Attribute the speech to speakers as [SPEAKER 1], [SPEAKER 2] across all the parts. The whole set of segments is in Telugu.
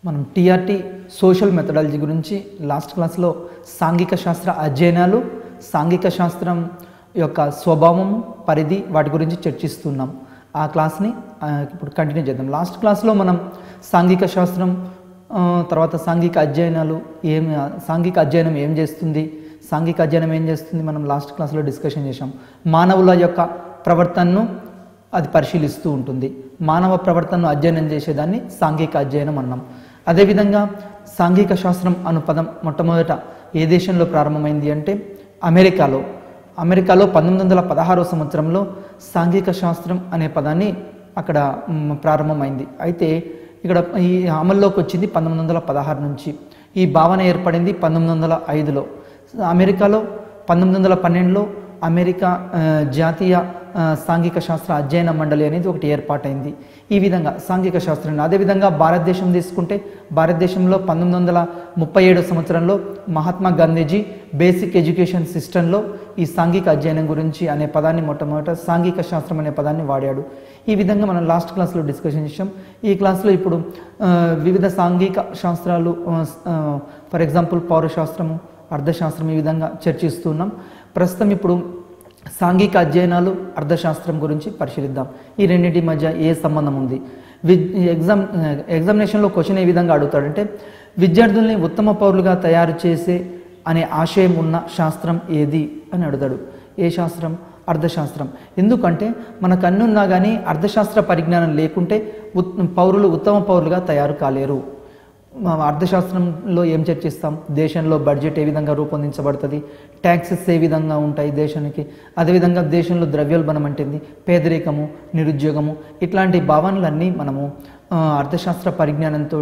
[SPEAKER 1] మనం టీఆర్టీ సోషల్ మెథడాలజీ గురించి లాస్ట్ క్లాస్లో సాంఘిక శాస్త్ర అధ్యయనాలు సాంఘిక శాస్త్రం యొక్క స్వభావం పరిధి వాటి గురించి చర్చిస్తున్నాం ఆ క్లాస్ని ఆ, ఇప్పుడు కంటిన్యూ చేద్దాం లాస్ట్ క్లాస్లో మనం సాంఘిక శాస్త్రం ఆ, తర్వాత సాంఘిక అధ్యయనాలు ఏం సాంఘిక అధ్యయనం ఏం చేస్తుంది సాంఘిక అధ్యయనం ఏం చేస్తుంది మనం లాస్ట్ క్లాస్లో డిస్కషన్ చేసాం మానవుల యొక్క ప్రవర్తనను అది పరిశీలిస్తూ ఉంటుంది మానవ ప్రవర్తనను అధ్యయనం చేసేదాన్ని సాంఘిక అధ్యయనం అన్నాం అదేవిధంగా సాంఘిక శాస్త్రం అను పదం మొట్టమొదట ఏ దేశంలో ప్రారంభమైంది అంటే అమెరికాలో అమెరికాలో పంతొమ్మిది వందల పదహారవ సంవత్సరంలో సాంఘిక శాస్త్రం అనే పదాన్ని అక్కడ మ్, ప్రారంభమైంది అయితే ఇక్కడ ఈ అమల్లోకి వచ్చింది పంతొమ్మిది వందల పదహారు నుంచి ఈ భావన ఏర్పడింది పంతొమ్మిది వందల ఐదులో అమెరికాలో పంతొమ్మిది వందల పన్నెండులో అమెరికా ఆ, జాతీయ ఆ, సాంఘిక శాస్త్ర అధ్యయన మండలి అనేది ఒకటి ఏర్పాటైంది ఈ విధంగా సాంఘిక శాస్త్రం అదేవిధంగా భారతదేశం తీసుకుంటే భారతదేశంలో పంతొమ్మిది వందల ముప్పై ఏడు సంవత్సరంలో మహాత్మా గాంధీజీ బేసిక్ ఎడ్యుకేషన్ సిస్టంలో ఈ సాంఘిక అధ్యయనం గురించి అనే పదాన్ని మొట్టమొదట సాంఘిక శాస్త్రం అనే పదాన్ని వాడాడు ఈ విధంగా మనం లాస్ట్ క్లాస్లో డిస్కషన్ చేసాం ఈ క్లాస్లో ఇప్పుడు ఆ, వివిధ సాంఘిక శాస్త్రాలు ఫర్ ఎగ్జాంపుల్ పౌరశాస్త్రము అర్థశాస్త్రం ఈ విధంగా చర్చిస్తున్నాం ప్రస్తుతం ఇప్పుడు సాంఘిక అధ్యయనాలు అర్థశాస్త్రం గురించి పరిశీలిద్దాం ఈ రెండింటి మధ్య ఏ సంబంధం ఉంది వి ఎగ్జామ్ ఎగ్జామినేషన్లో క్వశ్చన్ ఏ విధంగా అడుగుతాడంటే విద్యార్థుల్ని ఉత్తమ పౌరులుగా తయారు చేసే అనే ఆశయం ఉన్న శాస్త్రం ఏది అని అడుగుతాడు ఏ శాస్త్రం అర్థశాస్త్రం ఎందుకంటే మనకు అన్ని ఉన్నా కానీ అర్థశాస్త్ర పరిజ్ఞానం లేకుంటే ఉత్ పౌరులు ఉత్తమ పౌరులుగా తయారు కాలేరు మా అర్థశాస్త్రంలో ఏం చర్చిస్తాం దేశంలో బడ్జెట్ ఏ విధంగా రూపొందించబడుతుంది ట్యాక్సెస్ ఏ విధంగా ఉంటాయి దేశానికి అదేవిధంగా దేశంలో ద్రవ్యోల్బణం అంటుంది పేదరికము నిరుద్యోగము ఇట్లాంటి భావనలన్నీ మనము ఆ, అర్థశాస్త్ర పరిజ్ఞానంతో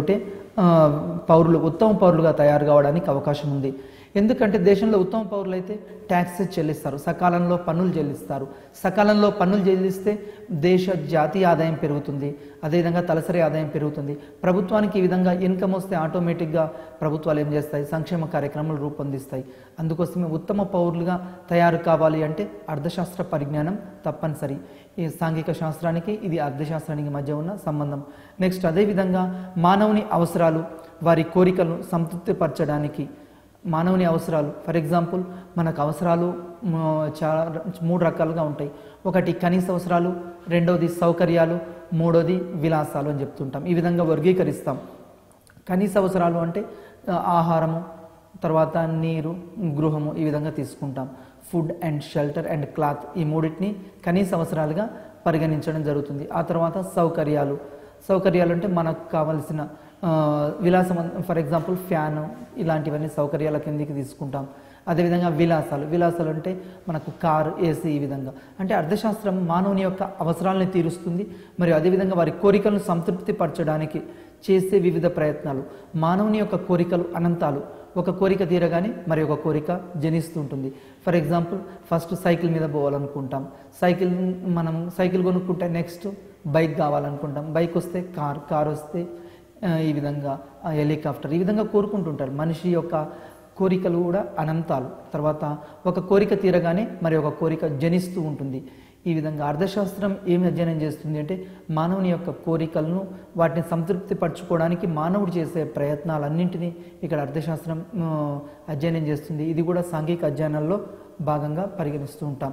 [SPEAKER 1] పౌరులు ఉత్తమ పౌరులుగా తయారు కావడానికి అవకాశం ఉంది ఎందుకంటే దేశంలో ఉత్తమ పౌరులు అయితే ట్యాక్సెస్ చెల్లిస్తారు సకాలంలో పన్నులు చెల్లిస్తారు సకాలంలో పన్నులు చెల్లిస్తే దేశ జాతీయ ఆదాయం పెరుగుతుంది అదేవిధంగా తలసరి ఆదాయం పెరుగుతుంది ప్రభుత్వానికి ఈ విధంగా ఇన్కమ్ వస్తే ఆటోమేటిక్గా ప్రభుత్వాలు ఏం చేస్తాయి సంక్షేమ కార్యక్రమాలు రూపొందిస్తాయి అందుకోసమే ఉత్తమ పౌరులుగా తయారు కావాలి అంటే అర్థశాస్త్ర పరిజ్ఞానం తప్పనిసరి ఈ సాంఘిక శాస్త్రానికి ఇది అర్థశాస్త్రానికి మధ్య ఉన్న సంబంధం నెక్స్ట్ అదేవిధంగా మానవుని అవసరాలు వారి కోరికలను సంతృప్తిపరచడానికి మానవుని అవసరాలు ఫర్ ఎగ్జాంపుల్ మనకు అవసరాలు మ, చాలా మూడు రకాలుగా ఉంటాయి ఒకటి కనీస అవసరాలు రెండవది సౌకర్యాలు మూడోది విలాసాలు అని చెప్తుంటాం ఈ విధంగా వర్గీకరిస్తాం కనీస అవసరాలు అంటే ఆ, ఆహారము తర్వాత నీరు గృహము ఈ విధంగా తీసుకుంటాం food and shelter and cloth ఈ మూడింటిని కనీస అవసరాలుగా పరిగణించడం జరుగుతుంది ఆ తర్వాత సౌకర్యాలు సౌకర్యాలు అంటే మనకు కావలసిన ఆ, విలాసం ఫర్ ఎగ్జాంపుల్ ఫ్యాను ఇలాంటివన్నీ సౌకర్యాల కిందికి తీసుకుంటాం అదేవిధంగా విలాసాలు విలాసాలు అంటే మనకు కారు ఏసీ ఈ విధంగా అంటే అర్థశాస్త్రం మానవుని యొక్క అవసరాలను తీరుస్తుంది మరియు అదేవిధంగా వారి కోరికలను సంతృప్తి పరచడానికి చేసే వివిధ ప్రయత్నాలు మానవుని యొక్క కోరికలు అనంతాలు ఒక కోరిక తీరగానే మరి ఒక కోరిక జనిస్తూ ఉంటుంది ఫర్ ఎగ్జాంపుల్ ఫస్ట్ సైకిల్ మీద పోవాలనుకుంటాం సైకిల్ మనం సైకిల్ కొనుక్కుంటే నెక్స్ట్ బైక్ కావాలనుకుంటాం బైక్ వస్తే కార్ కార్ వస్తే ఆ, ఈ విధంగా ఆ, హెలికాప్టర్ ఈ విధంగా కోరుకుంటుంటారు మనిషి యొక్క కోరికలు కూడా అనంతాలు తర్వాత ఒక కోరిక తీరగానే మరి ఒక కోరిక జనిస్తూ ఉంటుంది ఈ విధంగా అర్థశాస్త్రం ఏమి అధ్యయనం చేస్తుంది అంటే మానవుని యొక్క కోరికలను వాటిని సంతృప్తి పరచుకోవడానికి మానవుడు చేసే ప్రయత్నాలన్నింటినీ ఇక్కడ అర్థశాస్త్రం ఆ, అధ్యయనం చేస్తుంది ఇది కూడా సాంఘిక అధ్యయనాల్లో భాగంగా పరిగణిస్తూ ఉంటాం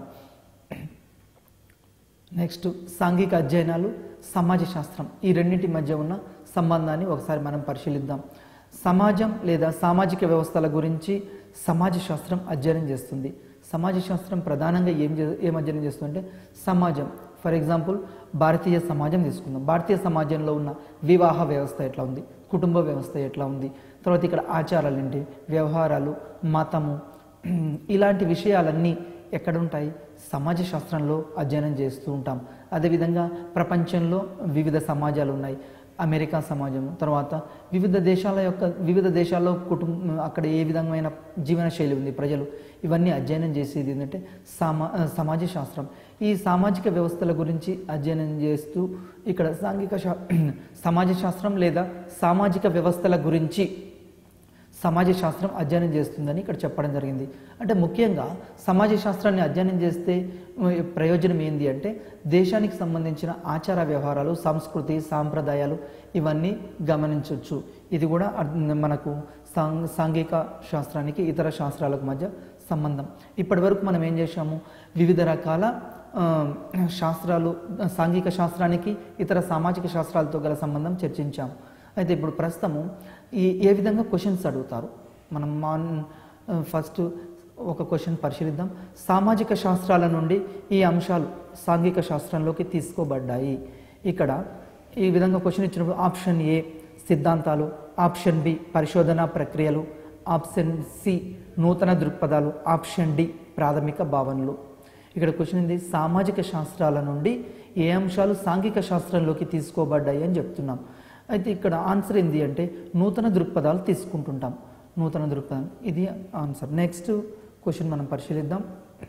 [SPEAKER 1] నెక్స్ట్ సాంఘిక అధ్యయనాలు సమాజ శాస్త్రం ఈ రెండింటి మధ్య ఉన్న సంబంధాన్ని ఒకసారి మనం పరిశీలిద్దాం సమాజం లేదా సామాజిక వ్యవస్థల గురించి సమాజ శాస్త్రం అధ్యయనం చేస్తుంది సమాజ శాస్త్రం ప్రధానంగా ఏం చే- ఏం అధ్యయనం చేస్తుందంటే సమాజం ఫర్ ఎగ్జాంపుల్ భారతీయ సమాజం తీసుకుందాం భారతీయ సమాజంలో ఉన్న వివాహ వ్యవస్థ ఎట్లా ఉంది కుటుంబ వ్యవస్థ ఎట్లా ఉంది తర్వాత ఇక్కడ ఆచారాలు ఏంటి వ్యవహారాలు మతము ఇలాంటి విషయాలన్నీ ఎక్కడ ఉంటాయి సమాజ శాస్త్రంలో అధ్యయనం చేస్తూ ఉంటాం అదేవిధంగా ప్రపంచంలో వివిధ సమాజాలు ఉన్నాయి అమెరికా సమాజం తర్వాత వివిధ దేశాల యొక్క వివిధ దేశాల్లో కుటుంబం అక్కడ ఏ విధమైన జీవన శైలి ఉంది ప్రజలు ఇవన్నీ అధ్యయనం చేసేది ఏంటంటే సమా సమాజ శాస్త్రం ఈ సామాజిక వ్యవస్థల గురించి అధ్యయనం చేస్తూ ఇక్కడ సాంఘిక శా సమాజ శాస్త్రం లేదా సామాజిక వ్యవస్థల గురించి సమాజ శాస్త్రం అధ్యయనం చేస్తుందని ఇక్కడ చెప్పడం జరిగింది అంటే ముఖ్యంగా సమాజ శాస్త్రాన్ని అధ్యయనం చేస్తే ఉ, ప్రయోజనం ఏంది అంటే దేశానికి సంబంధించిన ఆచార వ్యవహారాలు సంస్కృతి సాంప్రదాయాలు ఇవన్నీ గమనించవచ్చు ఇది కూడా అర్- మనకు సాంగ్ సాంఘిక శాస్త్రానికి ఇతర శాస్త్రాలకు మధ్య సంబంధం ఇప్పటి వరకు మనం ఏం చేశాము వివిధ రకాల ఆ, శాస్త్రాలు సాంఘిక శాస్త్రానికి ఇతర సామాజిక శాస్త్రాలతో గల సంబంధం చర్చించాం అయితే ఇప్పుడు ప్రస్తుతము ఈ ఏ విధంగా క్వశ్చన్స్ అడుగుతారు మనం మాన్ ఫస్ట్ ఒక క్వశ్చన్ పరిశీలిద్దాం సామాజిక శాస్త్రాల నుండి ఈ అంశాలు సాంఘిక శాస్త్రంలోకి తీసుకోబడ్డాయి ఇక్కడ ఈ విధంగా క్వశ్చన్ ఇచ్చినప్పుడు ఆప్షన్ ఏ సిద్ధాంతాలు ఆప్షన్ బి పరిశోధన ప్రక్రియలు ఆప్షన్ సి నూతన దృక్పథాలు ఆప్షన్ డి ప్రాథమిక భావనలు ఇక్కడ క్వశ్చన్ ఏంది సామాజిక శాస్త్రాల నుండి ఏ అంశాలు సాంఘిక శాస్త్రంలోకి తీసుకోబడ్డాయి అని చెప్తున్నాం అయితే ఇక్కడ ఆన్సర్ ఏంది అంటే నూతన దృక్పథాలు తీసుకుంటుంటాం నూతన దృక్పథం ఇది ఆన్సర్ నెక్స్ట్ క్వశ్చన్ మనం పరిశీలిద్దాం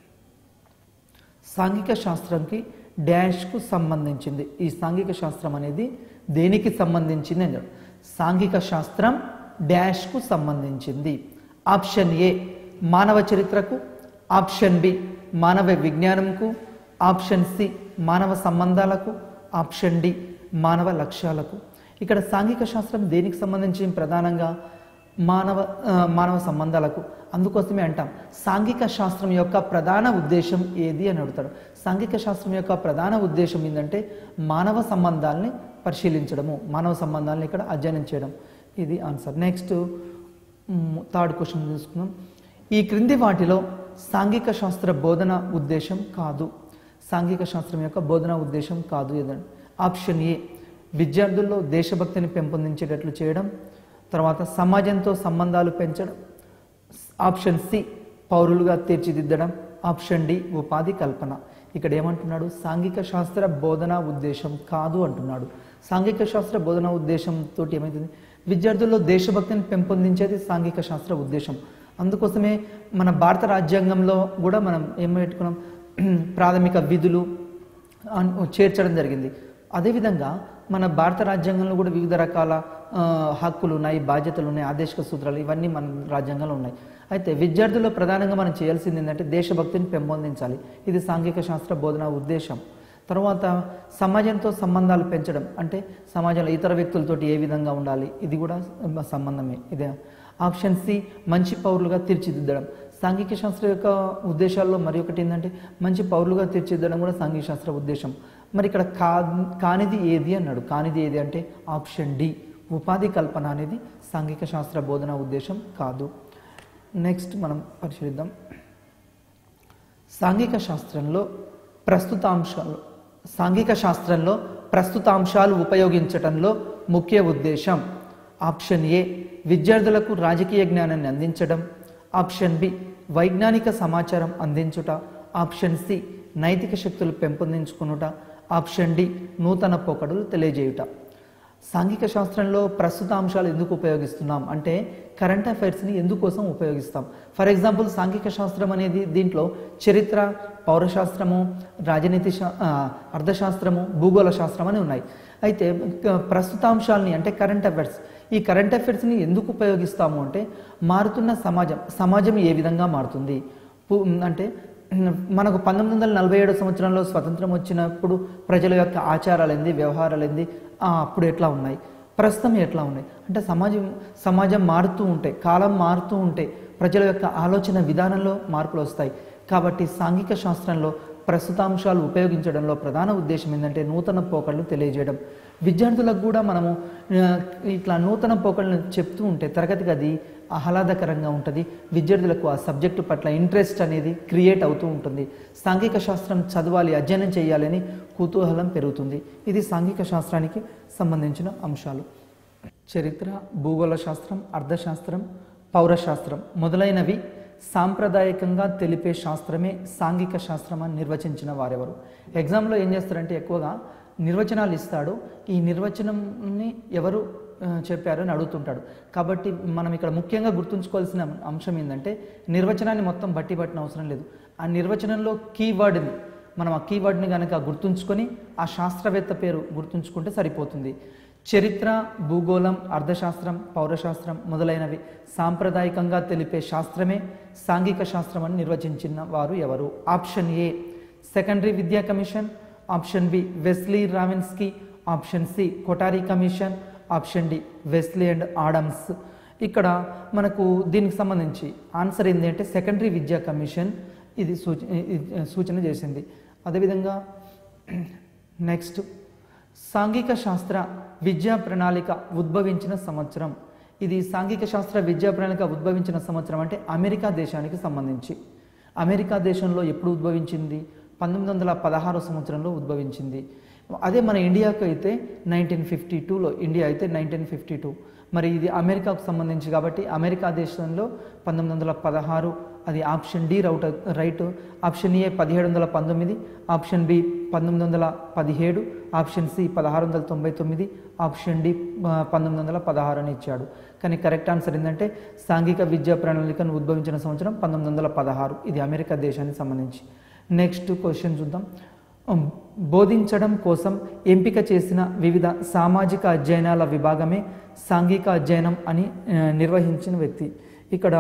[SPEAKER 1] సాంఘిక శాస్త్రంకి డాష్కు సంబంధించింది ఈ సాంఘిక శాస్త్రం అనేది దేనికి సంబంధించింది అని చెప్పారు. సాంఘిక శాస్త్రం డాష్కు సంబంధించింది ఆప్షన్ ఏ మానవ చరిత్రకు ఆప్షన్ బి మానవ విజ్ఞానంకు ఆప్షన్ సి మానవ సంబంధాలకు ఆప్షన్ డి మానవ లక్ష్యాలకు ఇక్కడ సాంఘిక శాస్త్రం దేనికి సంబంధించి ప్రధానంగా మానవ ఆ, మానవ సంబంధాలకు అందుకోసమే అంటాం సాంఘిక శాస్త్రం యొక్క ప్రధాన ఉద్దేశం ఏది అని అడుగుతాడు సాంఘిక శాస్త్రం యొక్క ప్రధాన ఉద్దేశం ఏంటంటే మానవ సంబంధాలని పరిశీలించడము మానవ సంబంధాలను ఇక్కడ అధ్యయనం చేయడం ఇది ఆన్సర్ నెక్స్ట్ థర్డ్ క్వశ్చన్ చూసుకుందాం ఈ క్రింది వాటిలో సాంఘిక శాస్త్ర బోధన ఉద్దేశం కాదు సాంఘిక శాస్త్రం యొక్క బోధన ఉద్దేశం కాదు ఏదండి ఆప్షన్ ఏ విద్యార్థుల్లో దేశభక్తిని పెంపొందించేటట్లు చేయడం తర్వాత సమాజంతో సంబంధాలు పెంచడం ఆప్షన్ సి పౌరులుగా తీర్చిదిద్దడం ఆప్షన్ డి ఉపాధి కల్పన ఇక్కడ ఏమంటున్నాడు సాంఘిక శాస్త్ర బోధన ఉద్దేశం కాదు అంటున్నాడు సాంఘిక శాస్త్ర బోధన ఉద్దేశంతో ఏమైతుంది విద్యార్థుల్లో దేశభక్తిని పెంపొందించేది సాంఘిక శాస్త్ర ఉద్దేశం అందుకోసమే మన భారత రాజ్యాంగంలో కూడా మనం ఏం పెట్టుకున్నాం ప్రాథమిక విధులు అన్- చేర్చడం జరిగింది అదేవిధంగా మన భారత రాజ్యాంగంలో కూడా వివిధ రకాల ఆ, హక్కులు ఉన్నాయి బాధ్యతలు ఉన్నాయి ఆదేశిక సూత్రాలు ఇవన్నీ మన రాజ్యాంగంలో ఉన్నాయి అయితే విద్యార్థుల్లో ప్రధానంగా మనం చేయాల్సింది ఏంటంటే దేశభక్తిని పెంపొందించాలి ఇది సాంఘిక శాస్త్ర బోధన ఉద్దేశం తర్వాత సమాజంతో సంబంధాలు పెంచడం అంటే సమాజంలో ఇతర వ్యక్తులతోటి ఏ విధంగా ఉండాలి ఇది కూడా సంబంధమే ఇదే ఆప్షన్ సి మంచి పౌరులుగా తీర్చిదిద్దడం సాంఘిక శాస్త్ర యొక్క ఉద్దేశాల్లో మరి ఒకటి ఏంటంటే మంచి పౌరులుగా తీర్చిదిద్దడం కూడా సాంఘిక శాస్త్ర ఉద్దేశం మరి ఇక్కడ కా కానిది ఏది అన్నాడు కానిది ఏది అంటే ఆప్షన్ డి ఉపాధి కల్పన అనేది సాంఘిక శాస్త్ర బోధన ఉద్దేశం కాదు నెక్స్ట్ మనం పరిశీలిద్దాం సాంఘిక శాస్త్రంలో ప్రస్తుత అంశాలు సాంఘిక శాస్త్రంలో ప్రస్తుత అంశాలు ఉపయోగించటంలో ముఖ్య ఉద్దేశం ఆప్షన్ ఏ విద్యార్థులకు రాజకీయ జ్ఞానాన్ని అందించడం ఆప్షన్ బి వైజ్ఞానిక సమాచారం అందించుట ఆప్షన్ సి నైతిక శక్తులు పెంపొందించుకునుట ఆప్షన్ డి నూతన పోకడలు తెలియజేయుట సాంఘిక శాస్త్రంలో ప్రస్తుత అంశాలు ఎందుకు ఉపయోగిస్తున్నాం అంటే కరెంట్ అఫైర్స్ని ఎందుకోసం ఉపయోగిస్తాం ఫర్ ఎగ్జాంపుల్ సాంఘిక శాస్త్రం అనేది దీంట్లో చరిత్ర పౌరశాస్త్రము రాజనీతి శా ఆ, అర్థశాస్త్రము భూగోళ శాస్త్రం అని ఉన్నాయి అయితే క- ప్రస్తుత అంశాలని అంటే కరెంట్ అఫైర్స్ ఈ కరెంట్ అఫైర్స్ని ఎందుకు ఉపయోగిస్తాము అంటే మారుతున్న సమాజం సమాజం ఏ విధంగా మారుతుంది పు- అంటే మనకు పంతొమ్మిది వందల నలభై ఏడు సంవత్సరంలో స్వతంత్రం వచ్చినప్పుడు ప్రజల యొక్క ఆచారాలు ఏంది వ్యవహారాలు ఏంది ఆ, అప్పుడు ఎట్లా ఉన్నాయి ప్రస్తుతం ఎట్లా ఉన్నాయి అంటే సమాజం సమాజం మారుతూ ఉంటాయి కాలం మారుతూ ఉంటే ప్రజల యొక్క ఆలోచన విధానంలో మార్పులు వస్తాయి కాబట్టి సాంఘిక శాస్త్రంలో ప్రస్తుతాంశాలు ఉపయోగించడంలో ప్రధాన ఉద్దేశం ఏంటంటే నూతన పోకళ్ళు తెలియజేయడం విద్యార్థులకు కూడా మనము ఆ, ఇట్లా నూతన పోకళ్ళను చెప్తూ ఉంటే తరగతి గది ఆహ్లాదకరంగా ఉంటుంది విద్యార్థులకు ఆ సబ్జెక్టు పట్ల ఇంట్రెస్ట్ అనేది క్రియేట్ అవుతూ ఉంటుంది సాంఘిక శాస్త్రం చదవాలి అధ్యయనం చేయాలని కుతూహలం పెరుగుతుంది ఇది సాంఘిక శాస్త్రానికి సంబంధించిన అంశాలు చరిత్ర భూగోళ శాస్త్రం అర్థశాస్త్రం పౌరశాస్త్రం మొదలైనవి సాంప్రదాయకంగా తెలిపే శాస్త్రమే సాంఘిక శాస్త్రం అని నిర్వచించిన వారెవరు ఎగ్జామ్లో ఏం చేస్తారంటే ఎక్కువగా నిర్వచనాలు ఇస్తాడు ఈ నిర్వచనంని ఎవరు ఆ, చెప్పారు అని అడుగుతుంటాడు కాబట్టి మనం ఇక్కడ ముఖ్యంగా గుర్తుంచుకోవాల్సిన అంశం ఏంటంటే నిర్వచనాన్ని మొత్తం బట్టి పట్టిన అవసరం లేదు ఆ నిర్వచనంలో కీవర్డ్ని మనం ఆ కీవర్డ్ని కనుక గుర్తుంచుకొని ఆ శాస్త్రవేత్త పేరు గుర్తుంచుకుంటే సరిపోతుంది చరిత్ర భూగోళం అర్థశాస్త్రం పౌరశాస్త్రం మొదలైనవి సాంప్రదాయకంగా తెలిపే శాస్త్రమే సాంఘిక శాస్త్రం అని నిర్వచించిన వారు ఎవరు ఆప్షన్ ఏ సెకండరీ విద్యా కమిషన్ ఆప్షన్ బి వెస్లీ రావిన్స్కీ option C Kothari commission option D Wesley and Adams ఇక్కడ మనకు దీనికి సంబంధించి ఆన్సర్ ఏంటి అంటే సెకండరీ విద్యా కమిషన్ ఇది సూచ ఇది సూచన చేసింది అదేవిధంగా నెక్స్ట్ సాంఘిక శాస్త్ర విద్యా ప్రణాళిక ఉద్భవించిన సంవత్సరం ఇది సాంఘిక శాస్త్ర విద్యా ప్రణాళిక ఉద్భవించిన సంవత్సరం అంటే అమెరికా దేశానికి సంబంధించి అమెరికా దేశంలో ఎప్పుడు ఉద్భవించింది పంతొమ్మిది వందల పదహారు సంవత్సరంలో ఉద్భవించింది అదే మన ఇండియాకు అయితే నైన్టీన్ ఫిఫ్టీ టూలో ఇండియా అయితే నైన్టీన్ ఫిఫ్టీ టూ మరి ఇది అమెరికాకు సంబంధించి కాబట్టి అమెరికా దేశంలో పంతొమ్మిది వందల పదహారు అది ఆప్షన్ డి రౌట్ రైట్ ఆప్షన్ ఏ పదిహేడు వందల పంతొమ్మిది ఆప్షన్ బి పంతొమ్మిది వందల పదిహేడు ఆప్షన్ సి పదహారు వందల తొంభై తొమ్మిది ఆప్షన్ డి పంతొమ్మిది వందల పదహారు అని ఇచ్చాడు కానీ కరెక్ట్ ఆన్సర్ ఏంటంటే సాంఘిక విద్యా ప్రణాళికను ఉద్భవించిన సంవత్సరం పంతొమ్మిది వందల పదహారు ఇది అమెరికా దేశానికి సంబంధించి నెక్స్ట్ క్వశ్చన్ చూద్దాం ఉమ్, బోధించడం కోసం ఎంపిక చేసిన వివిధ సామాజిక అధ్యయనాల విభాగమే సాంఘిక అధ్యయనం అని ఆ, నిర్వహించిన వ్యక్తి ఇక్కడ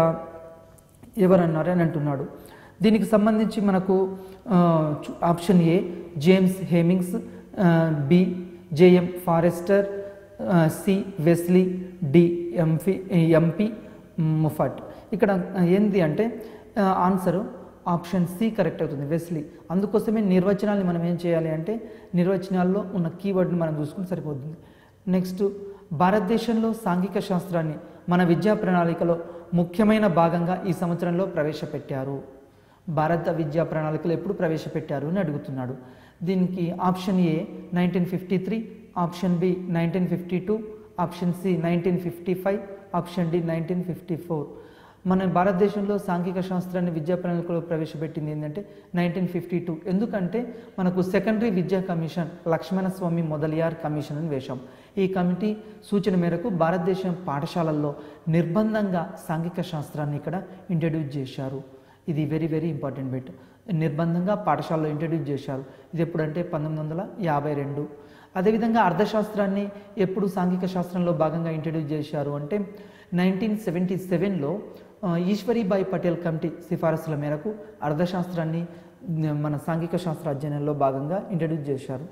[SPEAKER 1] ఎవరన్నారు అని అంటున్నాడు దీనికి సంబంధించి మనకు ఆ, చు- ఆప్షన్ ఏ జేమ్స్ హేమింగ్స్ ఆ, బి జేఎం ఫారెస్టర్ ఆ, C Wesley D MP MP Moffatt ఇక్కడ ఏంది అంటే ఆ, ఆన్సరు ఆప్షన్ సి కరెక్ట్ అవుతుంది వెస్లీ అందుకోసమే నిర్వచనాల్ని మనం ఏం చేయాలి అంటే నిర్వచనాల్లో ఉన్న కీవర్డ్ని మనం చూసుకుని సరిపోతుంది నెక్స్ట్ భారతదేశంలో సాంఘిక శాస్త్రాన్ని మన విద్యా ప్రణాళికలో ముఖ్యమైన భాగంగా ఈ సంవత్సరంలో ప్రవేశపెట్టారు భారత విద్యా ప్రణాళికలో ఎప్పుడు ప్రవేశపెట్టారు అని అడుగుతున్నాడు దీనికి option A nineteen fifty three option B nineteen fifty two option C nineteen fifty five option D nineteen fifty four మన భారతదేశంలో సాంఘిక శాస్త్రాన్ని విద్యా ప్రణాళికలో ప్రవేశపెట్టింది ఏంటంటే నైన్టీన్ ఫిఫ్టీ టూ ఎందుకంటే మనకు సెకండరీ విద్యా కమిషన్ లక్ష్మణ స్వామి మొదలియార్ కమిషన్ అని వేశాం ఈ కమిటీ సూచన మేరకు భారతదేశం పాఠశాలల్లో నిర్బంధంగా సాంఘిక శాస్త్రాన్ని ఇక్కడ ఇంట్రడ్యూస్ చేశారు ఇది వెరీ వెరీ ఇంపార్టెంట్ బిట్ నిర్బంధంగా పాఠశాలలో ఇంట్రడ్యూస్ చేశారు ఇది ఎప్పుడంటే పంతొమ్మిది వందల యాభై రెండు అదేవిధంగా అర్థశాస్త్రాన్ని ఎప్పుడు సాంఘిక శాస్త్రంలో భాగంగా ఇంట్రడ్యూస్ చేశారు అంటే నైన్టీన్ సెవెంటీ సెవెన్లో ఈశ్వరీబాయి పటేల్ కమిటీ సిఫారసుల మేరకు అర్థశాస్త్రాన్ని న- మన సాంఘిక శాస్త్ర అధ్యయనంలో భాగంగా ఇంట్రడ్యూస్ చేశారు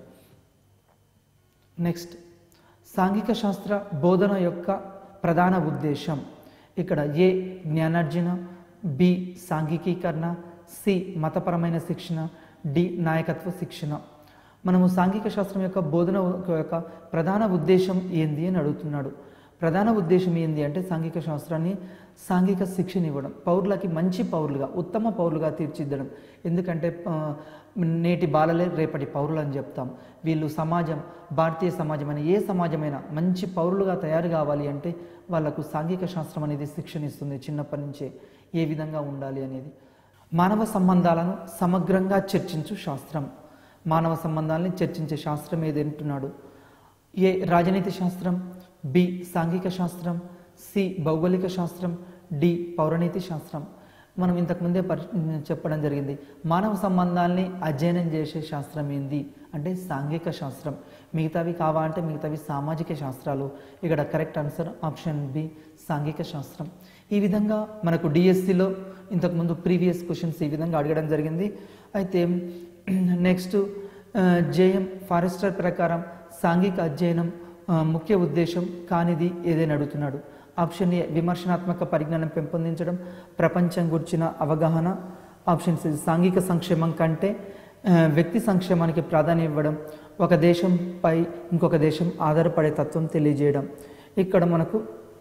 [SPEAKER 1] నెక్స్ట్ సాంఘిక శాస్త్ర బోధన యొక్క ప్రధాన ఉద్దేశం ఇక్కడ ఏ జ్ఞానార్జన బి సాంఘికీకరణ సి మతపరమైన శిక్షణ డి నాయకత్వ శిక్షణ మనము సాంఘిక శాస్త్రం యొక్క బోధన యొక్క ప్రధాన ఉద్దేశం ఏంది అని అడుగుతున్నాడు ప్రధాన ఉద్దేశం ఏంది అంటే సాంఘిక శాస్త్రాన్ని సాంఘిక శిక్షణ ఇవ్వడం పౌరులకి మంచి పౌరులుగా ఉత్తమ పౌరులుగా తీర్చిదిద్దడం ఎందుకంటే ఆ, నేటి బాలలే రేపటి పౌరులు అని చెప్తాం వీళ్ళు సమాజం భారతీయ సమాజం అని ఏ సమాజమైనా మంచి పౌరులుగా తయారు కావాలి అంటే వాళ్ళకు సాంఘిక శాస్త్రం అనేది శిక్షణ ఇస్తుంది చిన్నప్పటి నుంచే ఏ విధంగా ఉండాలి అనేది మానవ సంబంధాలను సమగ్రంగా చర్చించు శాస్త్రం మానవ సంబంధాలని చర్చించే శాస్త్రం ఏది అంటున్నాడు ఏ రాజనీతి శాస్త్రం బి సాంఘిక శాస్త్రం సి భౌగోళిక శాస్త్రం డి పౌరనీతి శాస్త్రం మనం ఇంతకుముందే పరి చెప్పడం జరిగింది మానవ సంబంధాల్ని అధ్యయనం చేసే శాస్త్రం ఏంది అంటే సాంఘిక శాస్త్రం మిగతావి కావా అంటే మిగతావి సామాజిక శాస్త్రాలు ఇక్కడ కరెక్ట్ ఆన్సర్ ఆప్షన్ బి సాంఘిక శాస్త్రం ఈ విధంగా మనకు డిఎస్సిలో ఇంతకుముందు ప్రీవియస్ క్వశ్చన్స్ ఈ విధంగా అడగడం జరిగింది అయితే నెక్స్ట్ జేఎం ఫారెస్టర్ ప్రకారం సాంఘిక అధ్యయనం ఆ, ముఖ్య ఉద్దేశం కానిది ఏదైనా అడుగుతున్నాడు ఆప్షన్ ఏ విమర్శనాత్మక పరిజ్ఞానం పెంపొందించడం ప్రపంచం గురించిన అవగాహన ఆప్షన్ సి సాంఘిక సంక్షేమం కంటే ఆ, వ్యక్తి సంక్షేమానికి ప్రాధాన్యం ఇవ్వడం ఒక దేశంపై ఇంకొక దేశం ఆధారపడే తత్వం తెలియజేయడం ఇక్కడ మనకు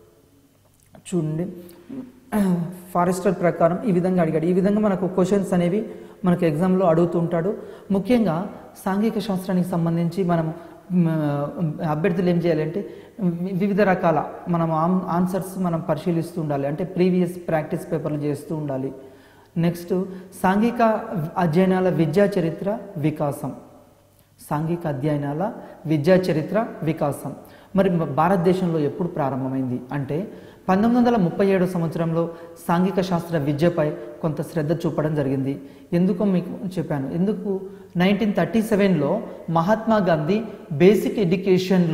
[SPEAKER 1] చూడండి ఫారెస్టర్ ప్రకారం ఈ విధంగా అడిగాడు ఈ విధంగా మనకు క్వశ్చన్స్ అనేవి మనకు ఎగ్జామ్లో అడుగుతుంటాడు ముఖ్యంగా సాంఘిక శాస్త్రానికి సంబంధించి మనం మ్, అభ్యర్థులు ఏం చేయాలంటే వి- వివిధ రకాల మనం ఆన్- ఆన్సర్స్ మనం పరిశీలిస్తూ ఉండాలి అంటే ప్రీవియస్ ప్రాక్టీస్ పేపర్లు చేస్తూ ఉండాలి నెక్స్ట్ సాంఘిక అధ్యయనాల విద్యా చరిత్ర వికాసం సాంఘిక అధ్యయనాల విద్యా చరిత్ర వికాసం మరి మ- భారతదేశంలో ఎప్పుడు ప్రారంభమైంది అంటే పంతొమ్మిది వందల ముప్పై ఏడు సంవత్సరంలో సాంఘిక శాస్త్ర విద్యపై కొంత శ్రద్ధ చూపడం జరిగింది ఎందుకో మీకు చెప్పాను ఎందుకు నైన్టీన్ థర్టీ సెవెన్లో మహాత్మా గాంధీ బేసిక్ ఎడ్యుకేషన్లో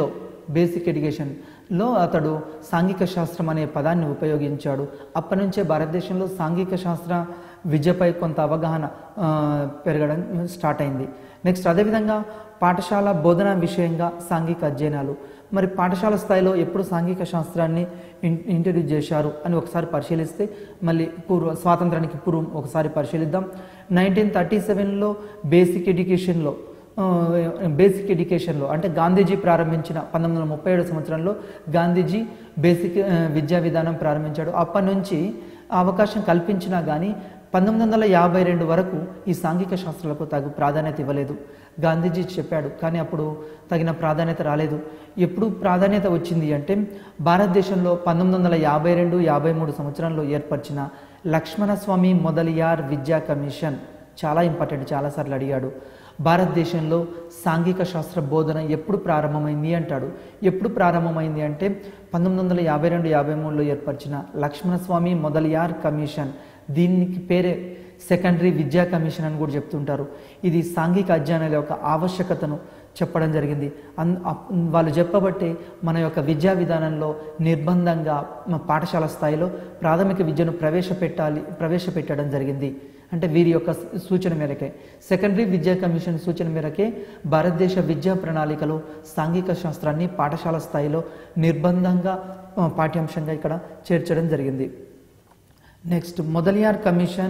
[SPEAKER 1] బేసిక్ ఎడ్యుకేషన్లో అతడు సాంఘిక శాస్త్రం అనే పదాన్ని ఉపయోగించాడు అప్పటి నుంచే భారతదేశంలో సాంఘిక శాస్త్ర విద్యపై కొంత అవగాహన ఆ, పెరగడం స్టార్ట్ అయింది నెక్స్ట్ అదేవిధంగా పాఠశాల బోధన విషయంగా సాంఘిక అధ్యయనాలు మరి పాఠశాల స్థాయిలో ఎప్పుడు సాంఘిక శాస్త్రాన్ని ఇన్ ఇంట్రడ్యూస్ చేశారు అని ఒకసారి పరిశీలిస్తే మళ్ళీ పూర్వ స్వాతంత్రానికి పూర్వం ఒకసారి పరిశీలిద్దాం నైన్టీన్ థర్టీ సెవెన్లో బేసిక్ ఎడ్యుకేషన్లో ఆ, బేసిక్ ఎడ్యుకేషన్లో అంటే గాంధీజీ ప్రారంభించిన పంతొమ్మిది వందల ముప్పై ఏడు సంవత్సరంలో గాంధీజీ బేసిక్ ఆ, విద్యా విధానం ప్రారంభించాడు అప్పటి నుంచి ఆ అవకాశం కల్పించినా కానీ పంతొమ్మిది వందల యాభై రెండు వరకు ఈ సాంఘిక శాస్త్రాలకు తగు ప్రాధాన్యత ఇవ్వలేదు గాంధీజీ చెప్పాడు కానీ అప్పుడు తగిన ప్రాధాన్యత రాలేదు ఎప్పుడు ప్రాధాన్యత వచ్చింది అంటే భారతదేశంలో పంతొమ్మిది వందల యాభై రెండు యాభై మూడు సంవత్సరంలో ఏర్పరిచిన లక్ష్మణస్వామి మొదలియార్ విద్యా కమిషన్ చాలా ఇంపార్టెంట్ చాలాసార్లు అడిగాడు భారతదేశంలో సాంఘిక శాస్త్ర బోధన ఎప్పుడు ప్రారంభమైంది అంటాడు ఎప్పుడు ప్రారంభమైంది అంటే పంతొమ్మిది వందల యాభై రెండు యాభై మూడులో ఏర్పరిచిన లక్ష్మణస్వామి మొదలియార్ కమిషన్ దీనికి పేరే సెకండరీ విద్యా కమిషన్ అని కూడా చెప్తుంటారు ఇది సాంఘిక అధ్యయనాల యొక్క ఆవశ్యకతను చెప్పడం జరిగింది అన్ అప్- వాళ్ళు చెప్పబట్టే మన యొక్క విద్యా విధానంలో నిర్బంధంగా మ- పాఠశాల స్థాయిలో ప్రాథమిక విద్యను ప్రవేశపెట్టాలి ప్రవేశపెట్టడం జరిగింది అంటే వీరి యొక్క సూ- సూచన మేరకే సెకండరీ విద్యా కమిషన్ సూచన మేరకే భారతదేశ విద్యా ప్రణాళికలో సాంఘిక శాస్త్రాన్ని పాఠశాల స్థాయిలో నిర్బంధంగా ఆ, పాఠ్యాంశంగా ఇక్కడ చేర్చడం జరిగింది next Mudaliar commission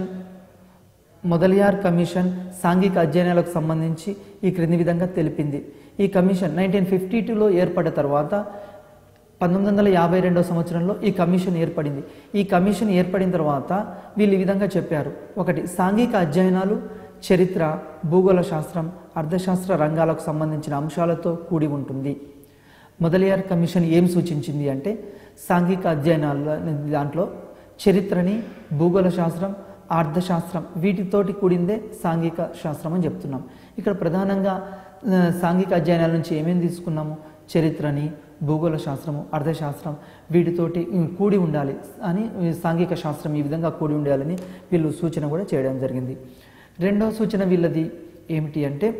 [SPEAKER 1] Mudaliar commission సాంఘిక అధ్యయనాలకు సంబంధించి ఈ క్రింది విధంగా తెలిపింది ఈ కమిషన్ నైన్టీన్ ఫిఫ్టీ టూలో ఏర్పడ్డ తర్వాత పంతొమ్మిది వందల యాభై రెండవ సంవత్సరంలో ఈ కమిషన్ ఏర్పడింది ఈ కమిషన్ ఏర్పడిన తర్వాత వీళ్ళు ఈ విధంగా చెప్పారు ఒకటి సాంఘిక అధ్యయనాలు చరిత్ర భూగోళ శాస్త్రం అర్థశాస్త్ర రంగాలకు సంబంధించిన అంశాలతో కూడి ఉంటుంది మొదలియార్ కమిషన్ ఏం సూచించింది అంటే సాంఘిక అధ్యయనాల దాంట్లో చరిత్రని భూగోళ శాస్త్రం అర్థశాస్త్రం వీటితోటి కూడిందే సాంఘిక శాస్త్రం అని చెప్తున్నాం ఇక్కడ ప్రధానంగా ఆ, సాంఘిక అధ్యయనాల నుంచి ఏమేమి తీసుకున్నాము చరిత్రని భూగోళ శాస్త్రము అర్థశాస్త్రం వీటితోటి ఉమ్, కూడి ఉండాలి అని ఈ సాంఘిక శాస్త్రం ఈ విధంగా కూడి ఉండాలని వీళ్ళు సూచన కూడా చేయడం జరిగింది రెండవ సూచన వీళ్ళది ఏమిటి అంటే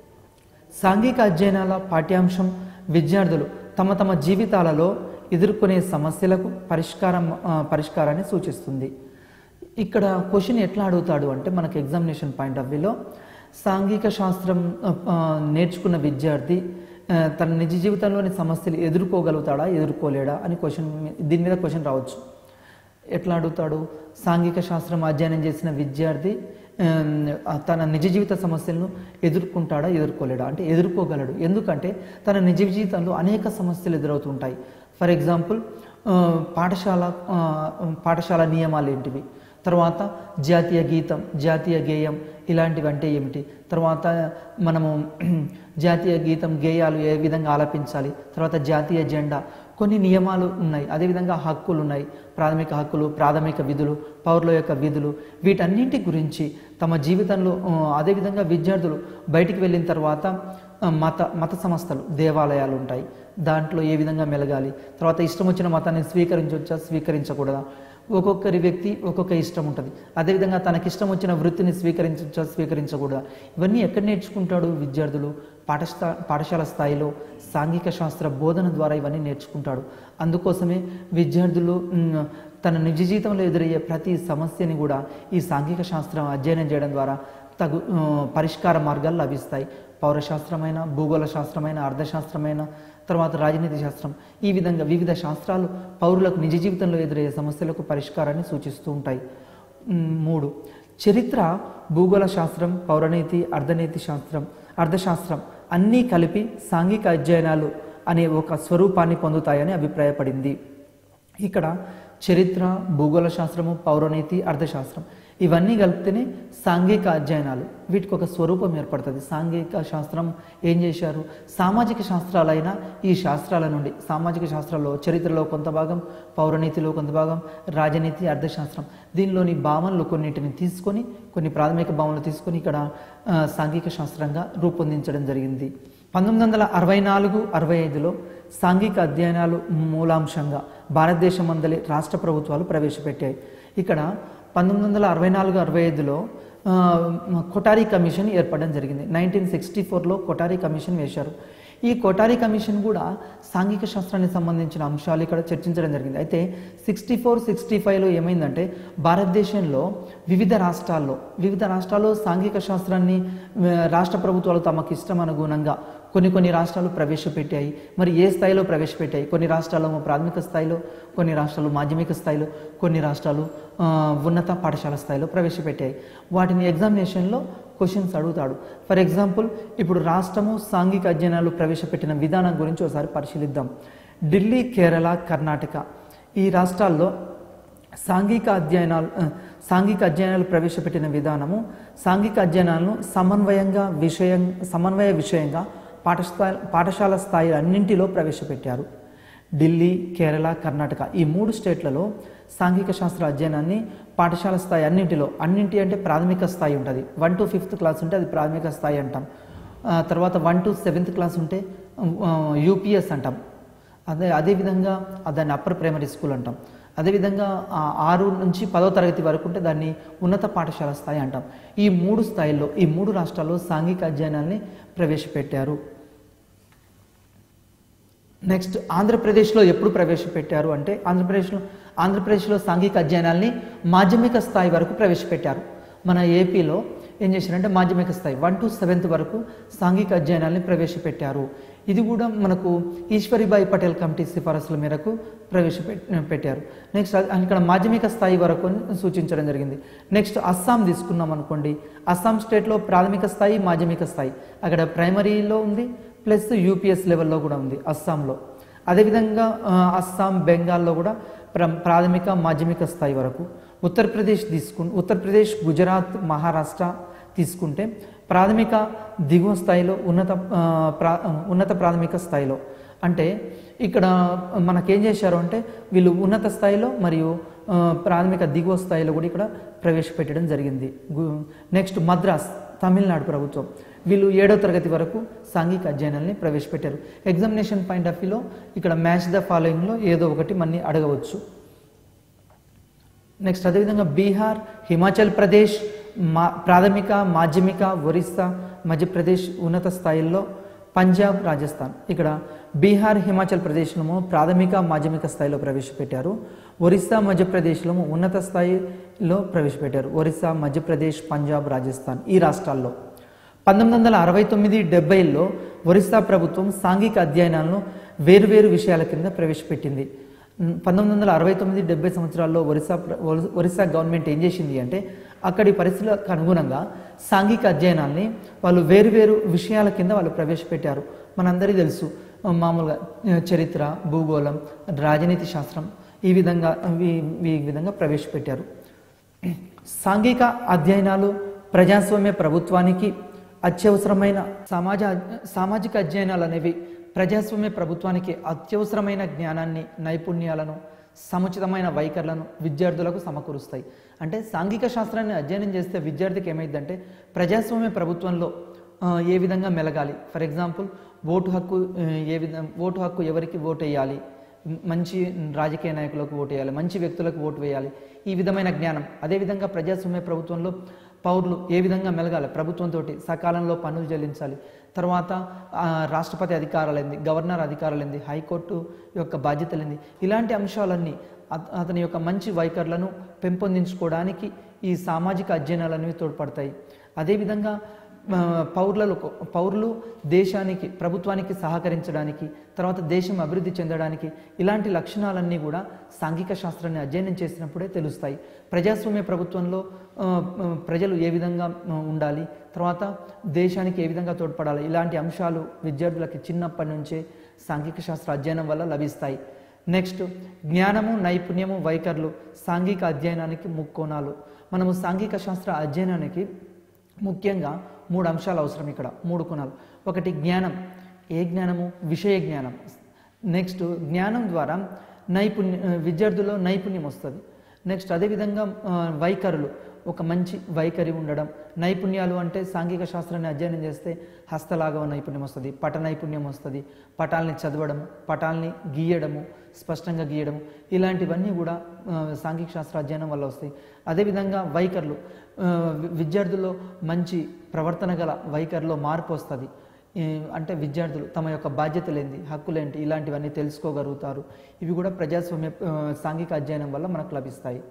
[SPEAKER 1] సాంఘిక అధ్యయనాల పాఠ్యాంశం విద్యార్థులు తమ తమ జీవితాలలో ఎదుర్కొనే సమస్యలకు పరిష్కారం ఆ, పరిష్కారాన్ని సూచిస్తుంది ఇక్కడ క్వశ్చన్ ఎట్లా అడుగుతాడు అంటే మనకు ఎగ్జామినేషన్ పాయింట్ ఆఫ్ వ్యూలో సాంఘిక శాస్త్రం ఆ, ఆ, నేర్చుకున్న విద్యార్థి ఆ, తన నిజ జీవితంలోని సమస్యలు ఎదుర్కోగలుగుతాడా ఎదుర్కోలేడా అని క్వశ్చన్ దీని మీద క్వశ్చన్ రావచ్చు ఎట్లా అడుగుతాడు సాంఘిక శాస్త్రం అధ్యయనం చేసిన విద్యార్థి ఆమ్, ఆ తన నిజ జీవిత సమస్యలను ఎదుర్కొంటాడా ఎదుర్కోలేడా అంటే ఎదుర్కోగలడు ఎందుకంటే తన నిజ జీవితంలో అనేక సమస్యలు ఎదురవుతుంటాయి ఫర్ ఎగ్జాంపుల్ ఆ, పాఠశాల ఆ, పాఠశాల నియమాలు ఏంటివి తర్వాత జాతీయ గీతం జాతీయ గేయం ఇలాంటివి అంటే ఏమిటి తర్వాత మనము జాతీయ గీతం గేయాలు ఏ విధంగా ఆలపించాలి తర్వాత జాతీయ జెండా కొన్ని నియమాలు ఉన్నాయి అదేవిధంగా హక్కులు ఉన్నాయి ప్రాథమిక హక్కులు ప్రాథమిక విధులు పౌరుల యొక్క విధులు వీటన్నింటి గురించి తమ జీవితంలో ఆ, అదేవిధంగా విద్యార్థులు బయటికి వెళ్ళిన తర్వాత ఆ, మత మత సంస్థలు దేవాలయాలు ఉంటాయి దాంట్లో ఏ విధంగా మెలగాలి తర్వాత ఇష్టం వచ్చిన మతాన్ని స్వీకరించవచ్చా స్వీకరించకూడదా ఒక్కొక్కరి వ్యక్తి ఒక్కొక్క ఇష్టం ఉంటుంది అదేవిధంగా తనకిష్టం వచ్చిన వృత్తిని స్వీకరించవచ్చా స్వీకరించకూడదా ఇవన్నీ ఎక్కడ నేర్చుకుంటాడు విద్యార్థులు పాఠశా పాఠశాల స్థాయిలో సాంఘిక శాస్త్ర బోధన ద్వారా ఇవన్నీ నేర్చుకుంటాడు అందుకోసమే విద్యార్థులు మ్, తన నిజ జీవితంలో ఎదురయ్యే ప్రతి సమస్యని కూడా ఈ సాంఘిక శాస్త్రం అధ్యయనం చేయడం ద్వారా తగు ఆ, పరిష్కార మార్గాలు లభిస్తాయి పౌరశాస్త్రమైన భూగోళ శాస్త్రమైన అర్థశాస్త్రమైన తర్వాత రాజనీతి శాస్త్రం ఈ విధంగా వివిధ శాస్త్రాలు పౌరులకు నిజ జీవితంలో ఎదురయ్యే సమస్యలకు పరిష్కారాన్ని సూచిస్తూ ఉంటాయి మ్, మూడు చరిత్ర భూగోళ శాస్త్రం పౌరనీతి అర్ధనీతి శాస్త్రం అర్థశాస్త్రం అన్నీ కలిపి సాంఘిక అధ్యయనాలు అనే ఒక స్వరూపాన్ని పొందుతాయని అభిప్రాయపడింది ఇక్కడ చరిత్ర భూగోళ శాస్త్రము పౌరనీతి అర్థశాస్త్రం ఇవన్నీ కలిపితేనే సాంఘిక అధ్యయనాలు వీటికి ఒక స్వరూపం ఏర్పడుతుంది సాంఘిక శాస్త్రం ఏం చేశారు సామాజిక శాస్త్రాలైన ఈ శాస్త్రాల నుండి సామాజిక శాస్త్రాల్లో చరిత్రలో కొంత భాగం పౌరనీతిలో కొంత భాగం రాజనీతి అర్థశాస్త్రం దీనిలోని భావనలు కొన్నిటిని తీసుకొని కొన్ని ప్రాథమిక భావనలు తీసుకొని ఇక్కడ ఆ, సాంఘిక శాస్త్రంగా రూపొందించడం జరిగింది పంతొమ్మిది వందల అరవై నాలుగు అరవై ఐదులో సాంఘిక అధ్యయనాలు మూలాంశంగా భారతదేశం అందలి రాష్ట్ర ప్రభుత్వాలు ప్రవేశపెట్టాయి ఇక్కడ పంతొమ్మిది వందల అరవై నాలుగు అరవై ఐదులో ఆ, కొటారి కమిషన్ ఏర్పడడం జరిగింది నైన్టీన్ సిక్స్టీ ఫోర్లో కొటారి కమిషన్ వేశారు ఈ కోటారి కమిషన్ కూడా సాంఘిక శాస్త్రానికి సంబంధించిన అంశాలు ఇక్కడ చర్చించడం జరిగింది అయితే సిక్స్టీ ఫోర్ సిక్స్టీ ఫైవ్లో ఏమైందంటే భారతదేశంలో వివిధ రాష్ట్రాల్లో వివిధ రాష్ట్రాల్లో సాంఘిక శాస్త్రాన్ని ఆ, రాష్ట్ర ప్రభుత్వాలు తమకు ఇష్టం అనుగుణంగా కొన్ని కొన్ని రాష్ట్రాలు ప్రవేశపెట్టాయి మరి ఏ స్థాయిలో ప్రవేశపెట్టాయి కొన్ని రాష్ట్రాలు ప్రాథమిక స్థాయిలో కొన్ని రాష్ట్రాలు మాధ్యమిక స్థాయిలో కొన్ని రాష్ట్రాలు ఆ, ఉన్నత పాఠశాల స్థాయిలో ప్రవేశపెట్టాయి వాటిని ఎగ్జామినేషన్లో క్వశ్చన్స్ అడుగుతాడు ఫర్ ఎగ్జాంపుల్ ఇప్పుడు రాష్ట్రము సాంఘిక అధ్యయనాలు ప్రవేశపెట్టిన విధానం గురించి ఒకసారి పరిశీలిద్దాం ఢిల్లీ కేరళ కర్ణాటక ఈ రాష్ట్రాల్లో సాంఘిక అధ్యయనాలు ఆ, సాంఘిక అధ్యయనాలు ప్రవేశపెట్టిన విధానము సాంఘిక అధ్యయనాలను సమన్వయంగా విషయం సమన్వయ విషయంగా పాఠస్థాయి పాఠశాల స్థాయి అన్నింటిలో ప్రవేశపెట్టారు ఢిల్లీ కేరళ కర్ణాటక ఈ మూడు స్టేట్లలో సాంఘిక శాస్త్ర అధ్యయనాన్ని పాఠశాల స్థాయి అన్నింటిలో అన్నింటి అంటే ప్రాథమిక స్థాయి ఉంటుంది వన్ టు ఫిఫ్త్ క్లాస్ ఉంటే అది ప్రాథమిక స్థాయి అంటాం ఆ, తర్వాత వన్ టు సెవెంత్ క్లాస్ ఉంటే యూపీఎస్ అంటాం అదే అదేవిధంగా దాన్ని అప్పర్ ప్రైమరీ స్కూల్ అంటాం అదేవిధంగా ఆ ఆరు నుంచి పదో తరగతి వరకు ఉంటే దాన్ని ఉన్నత పాఠశాల స్థాయి అంటాం ఈ మూడు స్థాయిల్లో ఈ మూడు రాష్ట్రాల్లో సాంఘిక అధ్యయనాల్ని ప్రవేశపెట్టారు నెక్స్ట్ ఆంధ్రప్రదేశ్లో ఎప్పుడు ప్రవేశపెట్టారు అంటే ఆంధ్రప్రదేశ్లో ఆంధ్రప్రదేశ్లో సాంఘిక అధ్యయనాల్ని మాధ్యమిక స్థాయి వరకు ప్రవేశపెట్టారు మన ఏపీలో ఏం చేశారంటే మాధ్యమిక స్థాయి వన్ టు సెవెంత్ వరకు సాంఘిక అధ్యయనాల్ని ప్రవేశపెట్టారు ఇది కూడా మనకు ఈశ్వరిబాయి పటేల్ కమిటీ సిఫారసుల మేరకు ప్రవేశపెట్ పెట్టారు నెక్స్ట్ అది- ఇక్కడ మాధ్యమిక స్థాయి వరకు అని సూచించడం జరిగింది నెక్స్ట్ అస్సాం తీసుకున్నాం అనుకోండి అస్సాం స్టేట్లో ప్రాథమిక స్థాయి మాధ్యమిక స్థాయి అక్కడ ప్రైమరీలో ఉంది ప్లస్ యూపీఎస్ లెవెల్లో కూడా ఉంది అస్సాంలో అదేవిధంగా ఆ, అస్సాం బెంగాల్లో కూడా ప్ర ప్రాథమిక మాధ్యమిక స్థాయి వరకు ఉత్తరప్రదేశ్ తీసుకు ఉత్తరప్రదేశ్ గుజరాత్ మహారాష్ట్ర తీసుకుంటే ప్రాథమిక దిగువ స్థాయిలో ఉన్నత ఆ, ప్రా ఉన్నత ప్రాథమిక స్థాయిలో అంటే ఇక్కడ మనకేం చేశారు అంటే వీళ్ళు ఉన్నత స్థాయిలో మరియు ఆ, ప్రాథమిక దిగువ స్థాయిలో కూడా ఇక్కడ ప్రవేశపెట్టడం జరిగింది గు- నెక్స్ట్ మద్రాస్ తమిళనాడు ప్రభుత్వం వీళ్ళు ఏడో తరగతి వరకు సాంఘిక అధ్యయనాల్ని ప్రవేశపెట్టారు ఎగ్జామినేషన్ పాయింట్ ఆఫ్ వ్యూలో ఇక్కడ మ్యాచ్ ద ఫాలోయింగ్లో ఏదో ఒకటి మన్ని అడగవచ్చు నెక్స్ట్ అదేవిధంగా బీహార్ హిమాచల్ ప్రదేశ్ మా ప్రాథమిక మాధ్యమిక ఒరిస్సా మధ్యప్రదేశ్ ఉన్నత స్థాయిల్లో పంజాబ్ రాజస్థాన్ ఇక్కడ బీహార్ హిమాచల్ ప్రదేశ్లో ప్రాథమిక మాధ్యమిక స్థాయిలో ప్రవేశపెట్టారు ఒరిస్సా మధ్యప్రదేశ్లో ఉన్నత స్థాయిలో ప్రవేశపెట్టారు ఒరిస్సా మధ్యప్రదేశ్ పంజాబ్ రాజస్థాన్ ఈ రాష్ట్రాల్లో పంతొమ్మిది వందల అరవై తొమ్మిది డెబ్బైలో ఒరిస్సా ప్రభుత్వం సాంఘిక అధ్యయనాలను వేరువేరు విషయాల కింద ప్రవేశపెట్టింది ఉమ్, పంతొమ్మిది వందల అరవై తొమ్మిది డెబ్బై సంవత్సరాల్లో ఒరిస్సా ప్ర- ఒరి- ఒరిస్సా గవర్నమెంట్ ఏం చేసింది అంటే అక్కడి పరిస్థితులకు అనుగుణంగా సాంఘిక అధ్యయనాల్ని వాళ్ళు వేరువేరు విషయాల కింద వాళ్ళు ప్రవేశపెట్టారు మనందరికీ తెలుసు ఆ, మామూలుగా ఆ, చరిత్ర భూగోళం రాజనీతి శాస్త్రం ఈ విధంగా ఈ- ఈ విధంగా ప్రవేశపెట్టారు సాంఘిక అధ్యయనాలు ప్రజాస్వామ్య ప్రభుత్వానికి అత్యవసరమైన సమాజ సామాజిక అధ్యయనాలు అనేవి ప్రజాస్వామ్య ప్రభుత్వానికి అత్యవసరమైన జ్ఞానాన్ని నైపుణ్యాలను సముచితమైన వైఖరులను విద్యార్థులకు సమకూరుస్తాయి అంటే సాంఘిక శాస్త్రాన్ని అధ్యయనం చేస్తే విద్యార్థికి ఏమైందంటే ప్రజాస్వామ్య ప్రభుత్వంలో ఆ, ఏ విధంగా మెలగాలి ఫర్ ఎగ్జాంపుల్ ఓటు హక్కు ఆ, ఏ విధంగా ఓటు హక్కు ఎవరికి ఓటు వేయాలి మంచి రాజకీయ నాయకులకు ఓటు వేయాలి మంచి వ్యక్తులకు ఓటు వేయాలి ఈ విధమైన జ్ఞానం అదేవిధంగా ప్రజాస్వామ్య ప్రభుత్వంలో పౌరులు ఏ విధంగా మెలగాలి ప్రభుత్వంతో సకాలంలో పన్నులు చెల్లించాలి తర్వాత ఆ, రాష్ట్రపతి అధికారాలేంది గవర్నర్ అధికారాలేంది హైకోర్టు యొక్క బాధ్యతలేంది ఇలాంటి అంశాలన్నీ అత- అతని యొక్క మంచి వైఖరులను పెంపొందించుకోవడానికి ఈ సామాజిక అధ్యయనాలు అనేవి తోడ్పడతాయి అదేవిధంగా ఆ, పౌరులకు పౌరులు దేశానికి ప్రభుత్వానికి సహకరించడానికి తర్వాత దేశం అభివృద్ధి చెందడానికి ఇలాంటి లక్షణాలన్నీ కూడా సాంఘిక శాస్త్రాన్ని అధ్యయనం చేసినప్పుడే తెలుస్తాయి ప్రజాస్వామ్య ప్రభుత్వంలో ఆ, ఆ, ప్రజలు ఏ విధంగా ఆ, ఉండాలి తర్వాత దేశానికి ఏ విధంగా తోడ్పడాలి ఇలాంటి అంశాలు విద్యార్థులకి చిన్నప్పటి నుంచే సాంఘిక శాస్త్ర అధ్యయనం వల్ల లభిస్తాయి నెక్స్ట్ జ్ఞానము నైపుణ్యము వైఖరులు సాంఘిక అధ్యయనానికి ముక్కోణాలు మనము సాంఘిక శాస్త్ర అధ్యయనానికి ముఖ్యంగా మూడు అంశాలు అవసరం ఇక్కడ మూడు కోణాలు ఒకటి జ్ఞానం ఏ జ్ఞానము విషయ జ్ఞానం నెక్స్ట్ జ్ఞానం ద్వారా నైపుణ్య విద్యార్థుల్లో నైపుణ్యం వస్తుంది నెక్స్ట్ అదేవిధంగా ఆ, వైఖరులు ఒక మంచి వైఖరి ఉండడం నైపుణ్యాలు అంటే సాంఘిక శాస్త్రాన్ని అధ్యయనం చేస్తే హస్తలాఘవ నైపుణ్యం వస్తుంది పట నైపుణ్యం వస్తుంది పటాల్ని చదవడం పటాల్ని గీయడము స్పష్టంగా గీయడము ఇలాంటివన్నీ కూడా ఆ, సాంఘిక శాస్త్ర అధ్యయనం వల్ల వస్తాయి అదేవిధంగా వైఖరులు ఆ, వి- విద్యార్థుల్లో మంచి ప్రవర్తన గల వైఖరిలో మార్పు వస్తుంది ఈ అంటే విద్యార్థులు తమ యొక్క బాధ్యతలేంది హక్కులేంటి ఇలాంటివన్నీ తెలుసుకోగలుగుతారు ఇవి కూడా ప్రజాస్వామ్య ఆ, సాంఘిక అధ్యయనం వల్ల మనకు లభిస్తాయి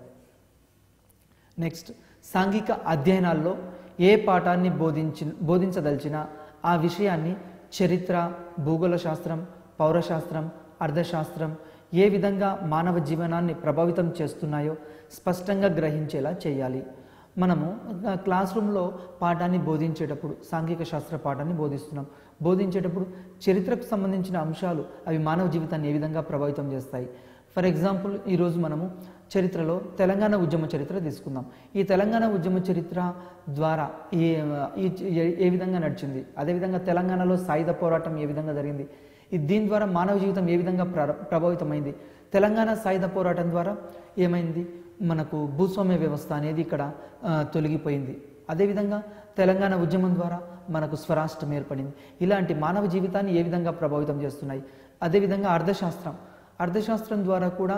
[SPEAKER 1] నెక్స్ట్ సాంఘిక అధ్యయనాల్లో ఏ పాఠాన్ని బోధించి బోధించదలిచినా ఆ విషయాన్ని చరిత్ర భూగోళ శాస్త్రం పౌరశాస్త్రం అర్థశాస్త్రం ఏ విధంగా మానవ జీవనాన్ని ప్రభావితం చేస్తున్నాయో స్పష్టంగా గ్రహించేలా చేయాలి మనము ఆ, క్లాస్ రూమ్లో పాఠాన్ని బోధించేటప్పుడు సాంఘిక శాస్త్ర పాఠాన్ని బోధిస్తున్నాం బోధించేటప్పుడు చరిత్రకు సంబంధించిన అంశాలు అవి మానవ జీవితాన్ని ఏ విధంగా ప్రభావితం చేస్తాయి ఫర్ ఎగ్జాంపుల్ ఈరోజు మనము చరిత్రలో తెలంగాణ ఉద్యమ చరిత్ర తీసుకుందాం ఈ తెలంగాణ ఉద్యమ చరిత్ర ద్వారా ఏ ఈ ఏ- ఏ విధంగా నడిచింది అదేవిధంగా తెలంగాణలో సాయుధ పోరాటం ఏ విధంగా జరిగింది ఈ దీని ద్వారా మానవ జీవితం ఏ విధంగా ప్ర ప్రభావితమైంది తెలంగాణ సాయుధ పోరాటం ద్వారా ఏమైంది మనకు భూస్వామ్య వ్యవస్థ అనేది ఇక్కడ ఆ, తొలగిపోయింది అదేవిధంగా తెలంగాణ ఉద్యమం ద్వారా మనకు స్వరాష్ట్రం ఏర్పడింది ఇలాంటి మానవ జీవితాన్ని ఏ విధంగా ప్రభావితం చేస్తున్నాయి అదేవిధంగా అర్థశాస్త్రం అర్థశాస్త్రం ద్వారా కూడా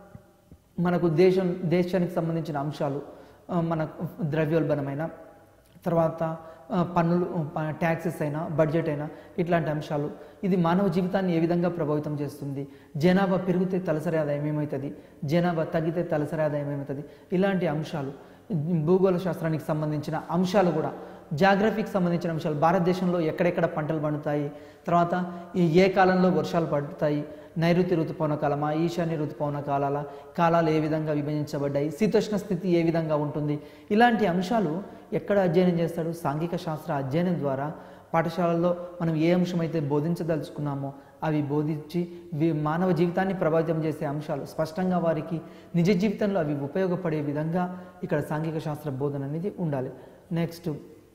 [SPEAKER 1] మనకు దేశం దేశానికి సంబంధించిన అంశాలు ఆ, మన ద్రవ్యోల్బణమైన తర్వాత ఆ, పన్నులు ట్యాక్సెస్ అయినా బడ్జెట్ అయినా ఇట్లాంటి అంశాలు ఇది మానవ జీవితాన్ని ఏ విధంగా ప్రభావితం చేస్తుంది జనాభా పెరిగితే తలసరి ఆదాయం ఏమవుతుంది జనాభా తగ్గితే తలసరి ఆదాయం ఏమవుతుంది ఇలాంటి అంశాలు భూగోళ శాస్త్రానికి సంబంధించిన అంశాలు కూడా జాగ్రఫీకి సంబంధించిన అంశాలు భారతదేశంలో ఎక్కడెక్కడ పంటలు పండుతాయి తర్వాత ఈ ఏ కాలంలో వర్షాలు పడుతాయి నైరుతి ఋతుపవన కాలమా ఈశాన్య ఋతుపవన కాలాల కాలాలు ఏ విధంగా విభజించబడ్డాయి శీతోష్ణ స్థితి ఏ విధంగా ఉంటుంది ఇలాంటి అంశాలు ఎక్కడ అధ్యయనం చేస్తాడు సాంఘిక శాస్త్ర అధ్యయనం ద్వారా పాఠశాలల్లో మనం ఏ అంశం అయితే బోధించదలుచుకున్నామో అవి బోధించి వి- మానవ జీవితాన్ని ప్రభావితం చేసే అంశాలు స్పష్టంగా వారికి నిజ జీవితంలో అవి ఉపయోగపడే విధంగా ఇక్కడ సాంఘిక శాస్త్ర బోధన అనేది ఉండాలి నెక్స్ట్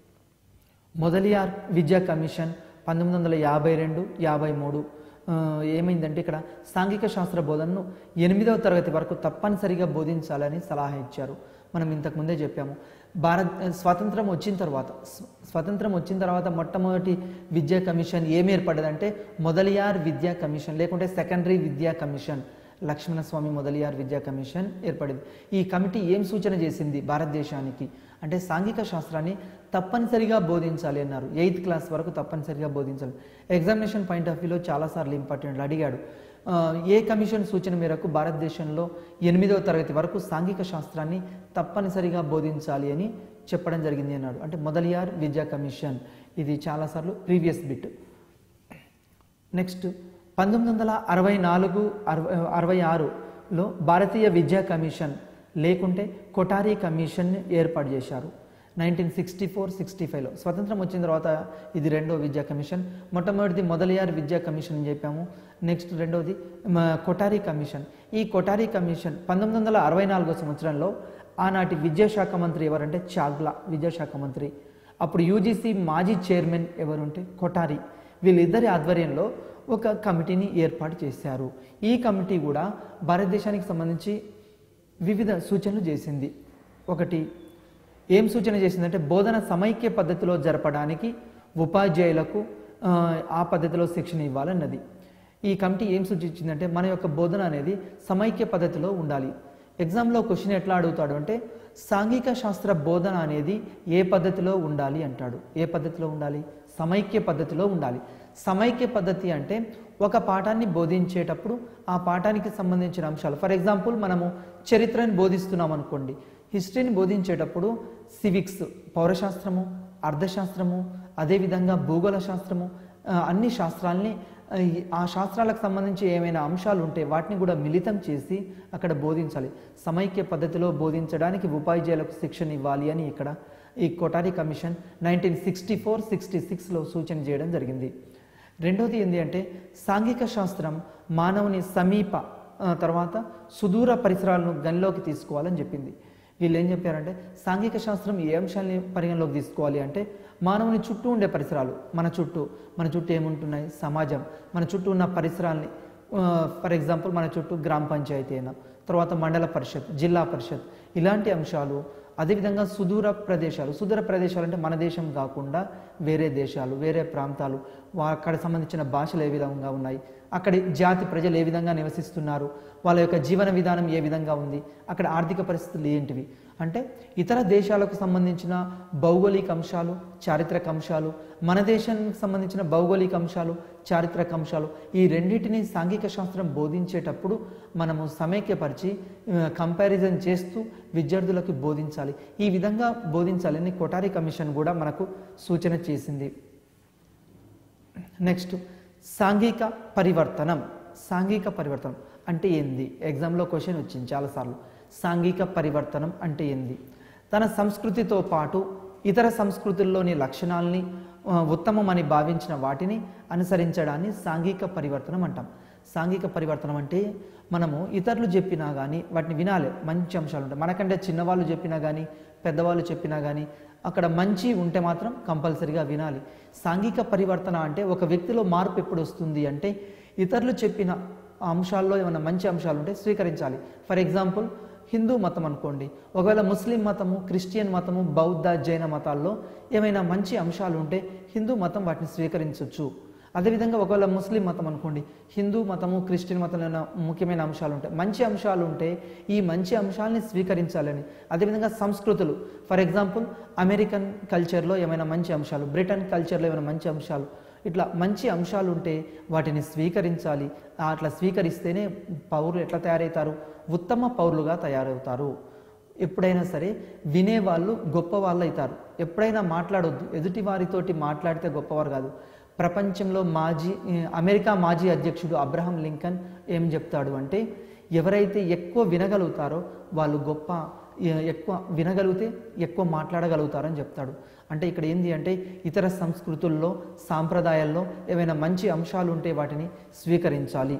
[SPEAKER 1] మొదలియార్ విద్యా కమిషన్ పంతొమ్మిది వందల యాభై రెండు యాభై మూడు ఆ, ఏమైందంటే ఇక్కడ సాంఘిక శాస్త్ర బోధనను ఎనిమిదవ తరగతి వరకు తప్పనిసరిగా బోధించాలని సలహా ఇచ్చారు మనం ఇంతకు ముందే చెప్పాము భారత్ స్వాతంత్రం వచ్చిన తర్వాత స్వ- స్వాతంత్రం వచ్చిన తర్వాత మొట్టమొదటి విద్యా కమిషన్ ఏమి ఏర్పడ్డదంటే మొదలియార్ విద్యా కమిషన్ లేకుంటే సెకండరీ విద్యా కమిషన్ లక్ష్మణస్వామి మొదలియార్ విద్యా కమిషన్ ఏర్పడింది ఈ కమిటీ ఏం సూచన చేసింది భారతదేశానికి అంటే సాంఘిక శాస్త్రాన్ని తప్పనిసరిగా బోధించాలి అన్నారు ఎయిత్ క్లాస్ వరకు తప్పనిసరిగా బోధించాలి ఎగ్జామినేషన్ పాయింట్ ఆఫ్ వ్యూలో చాలాసార్లు ఇంపార్టెంట్ అడిగాడు ఆ, ఏ కమిషన్ సూచన మేరకు భారతదేశంలో ఎనిమిదవ తరగతి వరకు సాంఘిక శాస్త్రాన్ని తప్పనిసరిగా బోధించాలి అని చెప్పడం జరిగింది అన్నాడు అంటే మొదలియార్ విద్యా కమిషన్ ఇది చాలాసార్లు ప్రీవియస్ బిట్ నెక్స్ట్ పంతొమ్మిది వందల అరవై నాలుగు అరవై అరవై ఆరులో భారతీయ విద్యా కమిషన్ లేకుంటే కొటారీ కమిషన్ ఏర్పాటు చేశారు నైన్టీన్ సిక్స్టీ ఫోర్ సిక్స్టీ ఫైవ్లో స్వతంత్రం వచ్చిన తర్వాత ఇది రెండో విద్యా కమిషన్ మొట్టమొదటిది మొదలయార్ విద్యా కమిషన్ అని చెప్పాము నెక్స్ట్ రెండోది మ, కొటారీ కమిషన్ ఈ కొటారీ కమిషన్ పంతొమ్మిది వందల అరవై నాలుగో సంవత్సరంలో ఆనాటి విద్యాశాఖ మంత్రి ఎవరంటే చాగ్లా విద్యాశాఖ మంత్రి అప్పుడు యూజీసీ మాజీ చైర్మన్ ఎవరుంటే కొటారి వీళ్ళిద్దరి ఆధ్వర్యంలో ఒక కమిటీని ఏర్పాటు చేశారు ఈ కమిటీ కూడా భారతదేశానికి సంబంధించి వివిధ సూచనలు చేసింది ఒకటి ఏం సూచన చేసిందంటే బోధన సమైక్య పద్ధతిలో జరపడానికి ఉపాధ్యాయులకు ఆ, ఆ పద్ధతిలో శిక్షణ ఇవ్వాలన్నది ఈ కమిటీ ఏం సూచించిందంటే మన యొక్క బోధన అనేది సమైక్య పద్ధతిలో ఉండాలి ఎగ్జామ్లో క్వశ్చన్ ఎట్లా అడుగుతాడు అంటే సాంఘిక శాస్త్ర బోధన అనేది ఏ పద్ధతిలో ఉండాలి అంటాడు ఏ పద్ధతిలో ఉండాలి సమైక్య పద్ధతిలో ఉండాలి సమైక్య పద్ధతి అంటే ఒక పాఠాన్ని బోధించేటప్పుడు ఆ పాఠానికి సంబంధించిన అంశాలు ఫర్ ఎగ్జాంపుల్ మనము చరిత్రని బోధిస్తున్నాం అనుకోండి హిస్టరీని బోధించేటప్పుడు సివిక్స్ పౌరశాస్త్రము అర్థశాస్త్రము అదేవిధంగా భూగోళ శాస్త్రము ఆ, అన్ని శాస్త్రాల్ని ఆ, ఈ- ఆ శాస్త్రాలకు సంబంధించి ఏమైనా అంశాలు ఉంటే వాటిని కూడా మిళితం చేసి అక్కడ బోధించాలి సమైక్య పద్ధతిలో బోధించడానికి ఉపాధ్యాయులకు శిక్షణ ఇవ్వాలి అని ఇక్కడ ఈ Kothari commission nineteen sixty four sixty సిక్స్లో సూచన చేయడం జరిగింది రెండోది ఏంటి అంటే సాంఘిక శాస్త్రం మానవుని సమీప ఆ, తర్వాత సుదూర పరిసరాలను గనిలోకి తీసుకోవాలని చెప్పింది వీళ్ళు ఏం చెప్పారంటే సాంఘిక శాస్త్రం ఏ అంశాన్ని పరిగణలోకి తీసుకోవాలి అంటే మానవుని చుట్టూ ఉండే పరిసరాలు మన చుట్టూ మన చుట్టూ ఏముంటున్నాయి సమాజం మన చుట్టూ ఉన్న పరిసరాల్ని ఫర్ ఎగ్జాంపుల్ మన చుట్టూ గ్రామ పంచాయతీ అయినా తర్వాత మండల పరిషత్ జిల్లా పరిషత్ ఇలాంటి అంశాలు అదేవిధంగా సుదూర ప్రదేశాలు సుదూర ప్రదేశాలు అంటే మన దేశం కాకుండా వేరే దేశాలు వేరే ప్రాంతాలు వా- అక్కడ సంబంధించిన భాషలు ఏ విధంగా ఉన్నాయి అక్కడి జాతి ప్రజలు ఏ విధంగా నివసిస్తున్నారు వాళ్ళ యొక్క జీవన విధానం ఏ విధంగా ఉంది అక్కడ ఆర్థిక పరిస్థితులు ఏంటివి అంటే ఇతర దేశాలకు సంబంధించిన భౌగోళిక అంశాలు చారిత్రక అంశాలు మన దేశానికి సంబంధించిన భౌగోళిక అంశాలు చారిత్రక అంశాలు ఈ రెండింటిని సాంఘిక శాస్త్రం బోధించేటప్పుడు మనము సమైక్యపరిచి కంపారిజన్ చేస్తూ విద్యార్థులకు బోధించాలి ఈ విధంగా బోధించాలని కొటారి కమిషన్ కూడా మనకు సూచన చేసింది నెక్స్ట్ సాంఘిక పరివర్తనం సాంఘిక పరివర్తనం అంటే ఏంది ఎగ్జామ్లో క్వశ్చన్ వచ్చింది చాలాసార్లు సాంఘిక పరివర్తనం అంటే ఏంది తన సంస్కృతితో పాటు ఇతర సంస్కృతుల్లోని లక్షణాలని ఆ, ఉత్తమమని భావించిన వాటిని అనుసరించడాన్ని సాంఘిక పరివర్తనం అంటాం సాంఘిక పరివర్తనం అంటే మనము ఇతరులు చెప్పినా కానీ వాటిని వినాలి మంచి అంశాలు ఉంటాయి మనకంటే చిన్నవాళ్ళు చెప్పినా కానీ పెద్దవాళ్ళు చెప్పినా కానీ అక్కడ మంచి ఉంటే మాత్రం కంపల్సరిగా వినాలి సాంఘిక పరివర్తన అంటే ఒక వ్యక్తిలో మార్పు ఎప్పుడు వస్తుంది అంటే ఇతరులు చెప్పిన అంశాల్లో ఏమైనా మంచి అంశాలు ఉంటే స్వీకరించాలి ఫర్ ఎగ్జాంపుల్ హిందూ మతం అనుకోండి ఒకవేళ ముస్లిం మతము క్రిస్టియన్ మతము బౌద్ధ జైన మతాల్లో ఏమైనా మంచి అంశాలు ఉంటే హిందూ మతం వాటిని స్వీకరించవచ్చు అదేవిధంగా ఒకవేళ ముస్లిం మతం అనుకోండి హిందూ మతము క్రిస్టియన్ మతంలో ఏమైనా ముఖ్యమైన అంశాలు ఉంటాయి మంచి అంశాలు ఉంటే ఈ మంచి అంశాలని స్వీకరించాలని అదేవిధంగా సంస్కృతులు ఫర్ ఎగ్జాంపుల్ అమెరికన్ కల్చర్లో ఏమైనా మంచి అంశాలు బ్రిటన్ కల్చర్లో ఏమైనా మంచి అంశాలు ఇట్లా మంచి అంశాలు ఉంటే వాటిని స్వీకరించాలి ఆ అట్లా స్వీకరిస్తేనే పౌరులు ఎట్లా తయారవుతారు ఉత్తమ పౌరులుగా తయారవుతారు ఎప్పుడైనా సరే వినేవాళ్ళు గొప్పవాళ్ళు అవుతారు ఎప్పుడైనా మాట్లాడొద్దు ఎదుటి వారితోటి మాట్లాడితే గొప్పవారు కాదు ప్రపంచంలో మాజీ అమెరికా మాజీ అధ్యక్షుడు అబ్రహం లింకన్ ఏం చెప్తాడు అంటే ఎవరైతే ఎక్కువ వినగలుగుతారో వాళ్ళు గొప్ప ఎ- ఎక్కువ వినగలిగితే ఎక్కువ మాట్లాడగలుగుతారని చెప్తాడు అంటే ఇక్కడ ఏంది అంటే ఇతర సంస్కృతుల్లో సాంప్రదాయాల్లో ఏవైనా మంచి అంశాలు ఉంటే వాటిని స్వీకరించాలి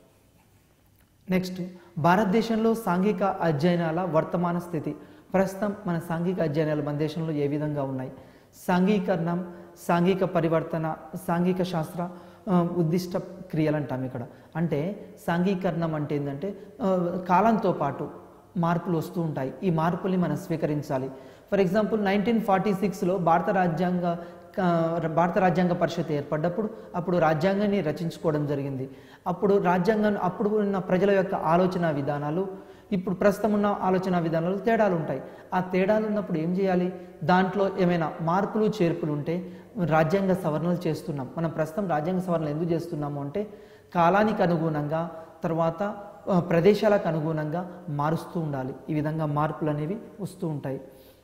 [SPEAKER 1] నెక్స్ట్ భారతదేశంలో సాంఘిక అధ్యయనాల వర్తమాన స్థితి ప్రస్తుతం మన సాంఘిక అధ్యయనాలు మన దేశంలో ఏ విధంగా ఉన్నాయి సాంఘీకరణం సాంఘిక పరివర్తన సాంఘిక శాస్త్ర ఆ, ఉద్దిష్ట క్రియలు అంటాం ఇక్కడ అంటే సాంఘీకరణం అంటే ఏంటంటే ఆ, కాలంతో పాటు మార్పులు వస్తూ ఉంటాయి ఈ మార్పుల్ని మనం స్వీకరించాలి ఫర్ ఎగ్జాంపుల్ నైన్టీన్ ఫార్టీ సిక్స్లో భారత రాజ్యాంగ ఆ, భారత రాజ్యాంగ పరిషత్ ఏర్పడ్డప్పుడు అప్పుడు రాజ్యాంగాన్ని రచించుకోవడం జరిగింది అప్పుడు రాజ్యాంగం అప్పుడు ఉన్న ప్రజల యొక్క ఆలోచన విధానాలు ఇప్పుడు ప్రస్తుతం ఉన్న ఆలోచన విధానాలు తేడాలు ఉంటాయి ఆ తేడాలు ఉన్నప్పుడు ఏం చేయాలి దాంట్లో ఏమైనా మార్పులు చేర్పులు ఉంటే రాజ్యాంగ సవరణలు చేస్తున్నాం మనం ప్రస్తుతం రాజ్యాంగ సవరణలు ఎందుకు చేస్తున్నాము అంటే కాలానికి అనుగుణంగా తర్వాత ఆ, ప్రదేశాలకు అనుగుణంగా మారుస్తూ ఉండాలి ఈ విధంగా మార్పులు అనేవి వస్తూ ఉంటాయి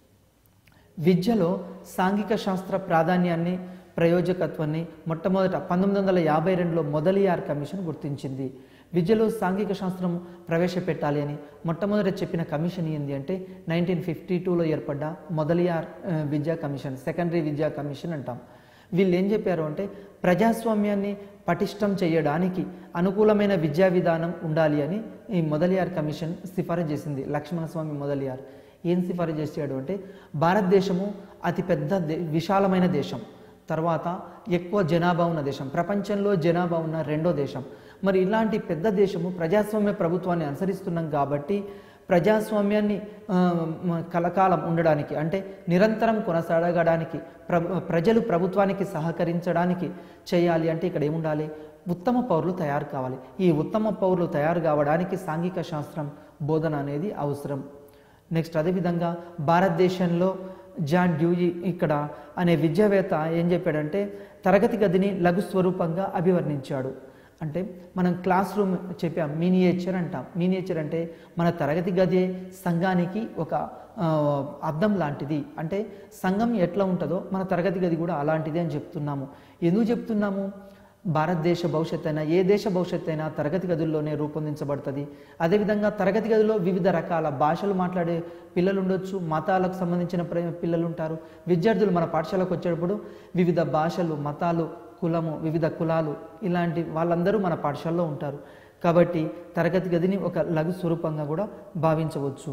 [SPEAKER 1] విద్యలో సాంఘిక శాస్త్ర ప్రాధాన్యాన్ని ప్రయోజకత్వాన్ని మొట్టమొదట పంతొమ్మిది వందల యాభై రెండులో మొదలియార్ కమిషన్ గుర్తించింది విద్యలో సాంఘిక శాస్త్రం ప్రవేశపెట్టాలి అని మొట్టమొదట చెప్పిన కమిషన్ ఏంది అంటే నైన్టీన్ ఫిఫ్టీ టూలో ఏర్పడ్డ మొదలియార్ ఆ, విద్యా కమిషన్ సెకండరీ విద్యా కమిషన్ అంటాం వీళ్ళు ఏం చెప్పారు అంటే ప్రజాస్వామ్యాన్ని పటిష్టం చేయడానికి అనుకూలమైన విద్యా విధానం ఉండాలి అని ఈ మొదలియార్ కమిషన్ సిఫారసు చేసింది లక్ష్మణస్వామి మొదలియార్ ఏం సిఫారసు చేశాడు అంటే భారతదేశము అతిపెద్ద దే విశాలమైన దేశం తర్వాత ఎక్కువ జనాభా ఉన్న దేశం ప్రపంచంలో జనాభా ఉన్న రెండో దేశం మరి ఇలాంటి పెద్ద దేశము ప్రజాస్వామ్య ప్రభుత్వాన్ని అనుసరిస్తున్నాం కాబట్టి ప్రజాస్వామ్యాన్ని ఆ, మ- కలకాలం ఉండడానికి అంటే నిరంతరం కొనసాగడానికి ప్ర ప్రజలు ప్రభుత్వానికి సహకరించడానికి చేయాలి అంటే ఇక్కడ ఏముండాలి ఉత్తమ పౌరులు తయారు కావాలి ఈ ఉత్తమ పౌరులు తయారు కావడానికి సాంఘిక శాస్త్రం బోధన అనేది అవసరం నెక్స్ట్ అదేవిధంగా భారతదేశంలో జాన్ డ్యూయి ఇక్కడ అనే విద్యావేత్త ఏం చెప్పాడంటే తరగతి గదిని లఘు స్వరూపంగా అభివర్ణించాడు అంటే మనం క్లాస్ రూమ్ చెప్పాం మినియేచర్ అంటాం మినియేచర్ అంటే మన తరగతి గది సంఘానికి ఒక ఆ, అద్దం లాంటిది అంటే సంఘం ఎట్లా ఉంటుందో మన తరగతి గది కూడా అలాంటిది అని చెప్తున్నాము ఎందుకు చెప్తున్నాము భారతదేశ భవిష్యత్ అయినా ఏ దేశ భవిష్యత్ అయినా తరగతి గదుల్లోనే రూపొందించబడుతుంది అదేవిధంగా తరగతి గదిలో వివిధ రకాల భాషలు మాట్లాడే పిల్లలు ఉండొచ్చు మతాలకు సంబంధించిన ప్ర- పిల్లలు ఉంటారు విద్యార్థులు మన పాఠశాలకు వచ్చేటప్పుడు వివిధ భాషలు మతాలు కులము వివిధ కులాలు ఇలాంటి వాళ్ళందరూ మన పాఠశాలలో ఉంటారు కాబట్టి తరగతి గదిని ఒక లఘు స్వరూపంగా కూడా భావించవచ్చు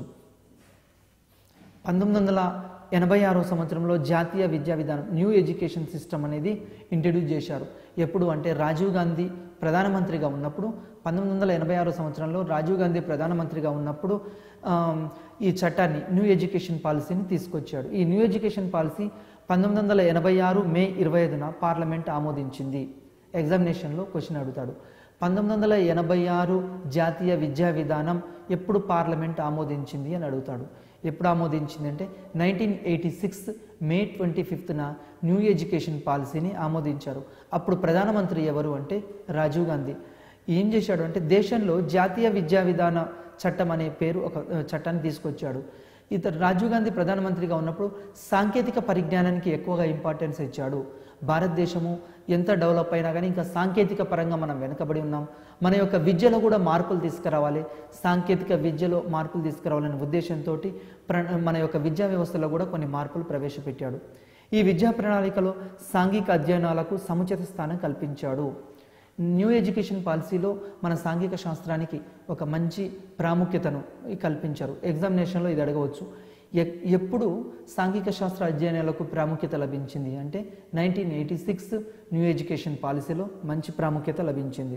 [SPEAKER 1] పంతొమ్మిది వందల ఎనభై ఆరో సంవత్సరంలో జాతీయ విద్యా విధానం న్యూ ఎడ్యుకేషన్ సిస్టమ్ అనేది ఇంట్రడ్యూస్ చేశారు ఎప్పుడు అంటే రాజీవ్ గాంధీ ప్రధానమంత్రిగా ఉన్నప్పుడు పంతొమ్మిది వందల ఎనభై ఆరు సంవత్సరంలో రాజీవ్ గాంధీ ప్రధానమంత్రిగా ఉన్నప్పుడు ఆమ్, ఈ చట్టాన్ని న్యూ ఎడ్యుకేషన్ పాలసీని తీసుకొచ్చాడు ఈ న్యూ ఎడ్యుకేషన్ పాలసీ పంతొమ్మిది వందల ఎనభై ఆరు మే ఇరవై ఐదున పార్లమెంట్ ఆమోదించింది ఎగ్జామినేషన్లో క్వశ్చన్ అడుగుతాడు పంతొమ్మిది వందల ఎనభై ఆరు జాతీయ విద్యా విధానం ఎప్పుడు పార్లమెంట్ ఆమోదించింది అని అడుగుతాడు ఎప్పుడు ఆమోదించింది అంటే nineteen eighty six May twenty ఫిఫ్త్న న్యూ ఎడ్యుకేషన్ పాలసీని ఆమోదించారు అప్పుడు ప్రధానమంత్రి ఎవరు అంటే రాజీవ్ గాంధీ ఏం చేశాడు అంటే దేశంలో జాతీయ విద్యా విధాన చట్టం అనే పేరు ఒక ఆ, చట్టాన్ని తీసుకొచ్చాడు ఇతను రాజీవ్ గాంధీ ప్రధానమంత్రిగా ఉన్నప్పుడు సాంకేతిక పరిజ్ఞానానికి ఎక్కువగా ఇంపార్టెన్స్ ఇచ్చాడు భారతదేశము ఎంత డెవలప్ అయినా కానీ ఇంకా సాంకేతిక పరంగా మనం వెనకబడి ఉన్నాం మన యొక్క విద్యలో కూడా మార్పులు తీసుకురావాలి సాంకేతిక విద్యలో మార్పులు తీసుకురావాలనే ఉద్దేశంతో మన యొక్క విద్యా వ్యవస్థలో కూడా కొన్ని మార్పులు ప్రవేశపెట్టాడు ఈ విద్యా ప్రణాళికలో సాంఘిక అధ్యయనాలకు సముచిత స్థానం కల్పించాడు న్యూ ఎడ్యుకేషన్ పాలసీలో మన సాంఘిక శాస్త్రానికి ఒక మంచి ప్రాముఖ్యతను కల్పించారు ఎగ్జామినేషన్లో ఇది అడగవచ్చు ఎ- ఎప్పుడు సాంఘిక శాస్త్ర అధ్యయనాలకు ప్రాముఖ్యత లభించింది అంటే nineteen eighty six new education పాలసీలో మంచి ప్రాముఖ్యత లభించింది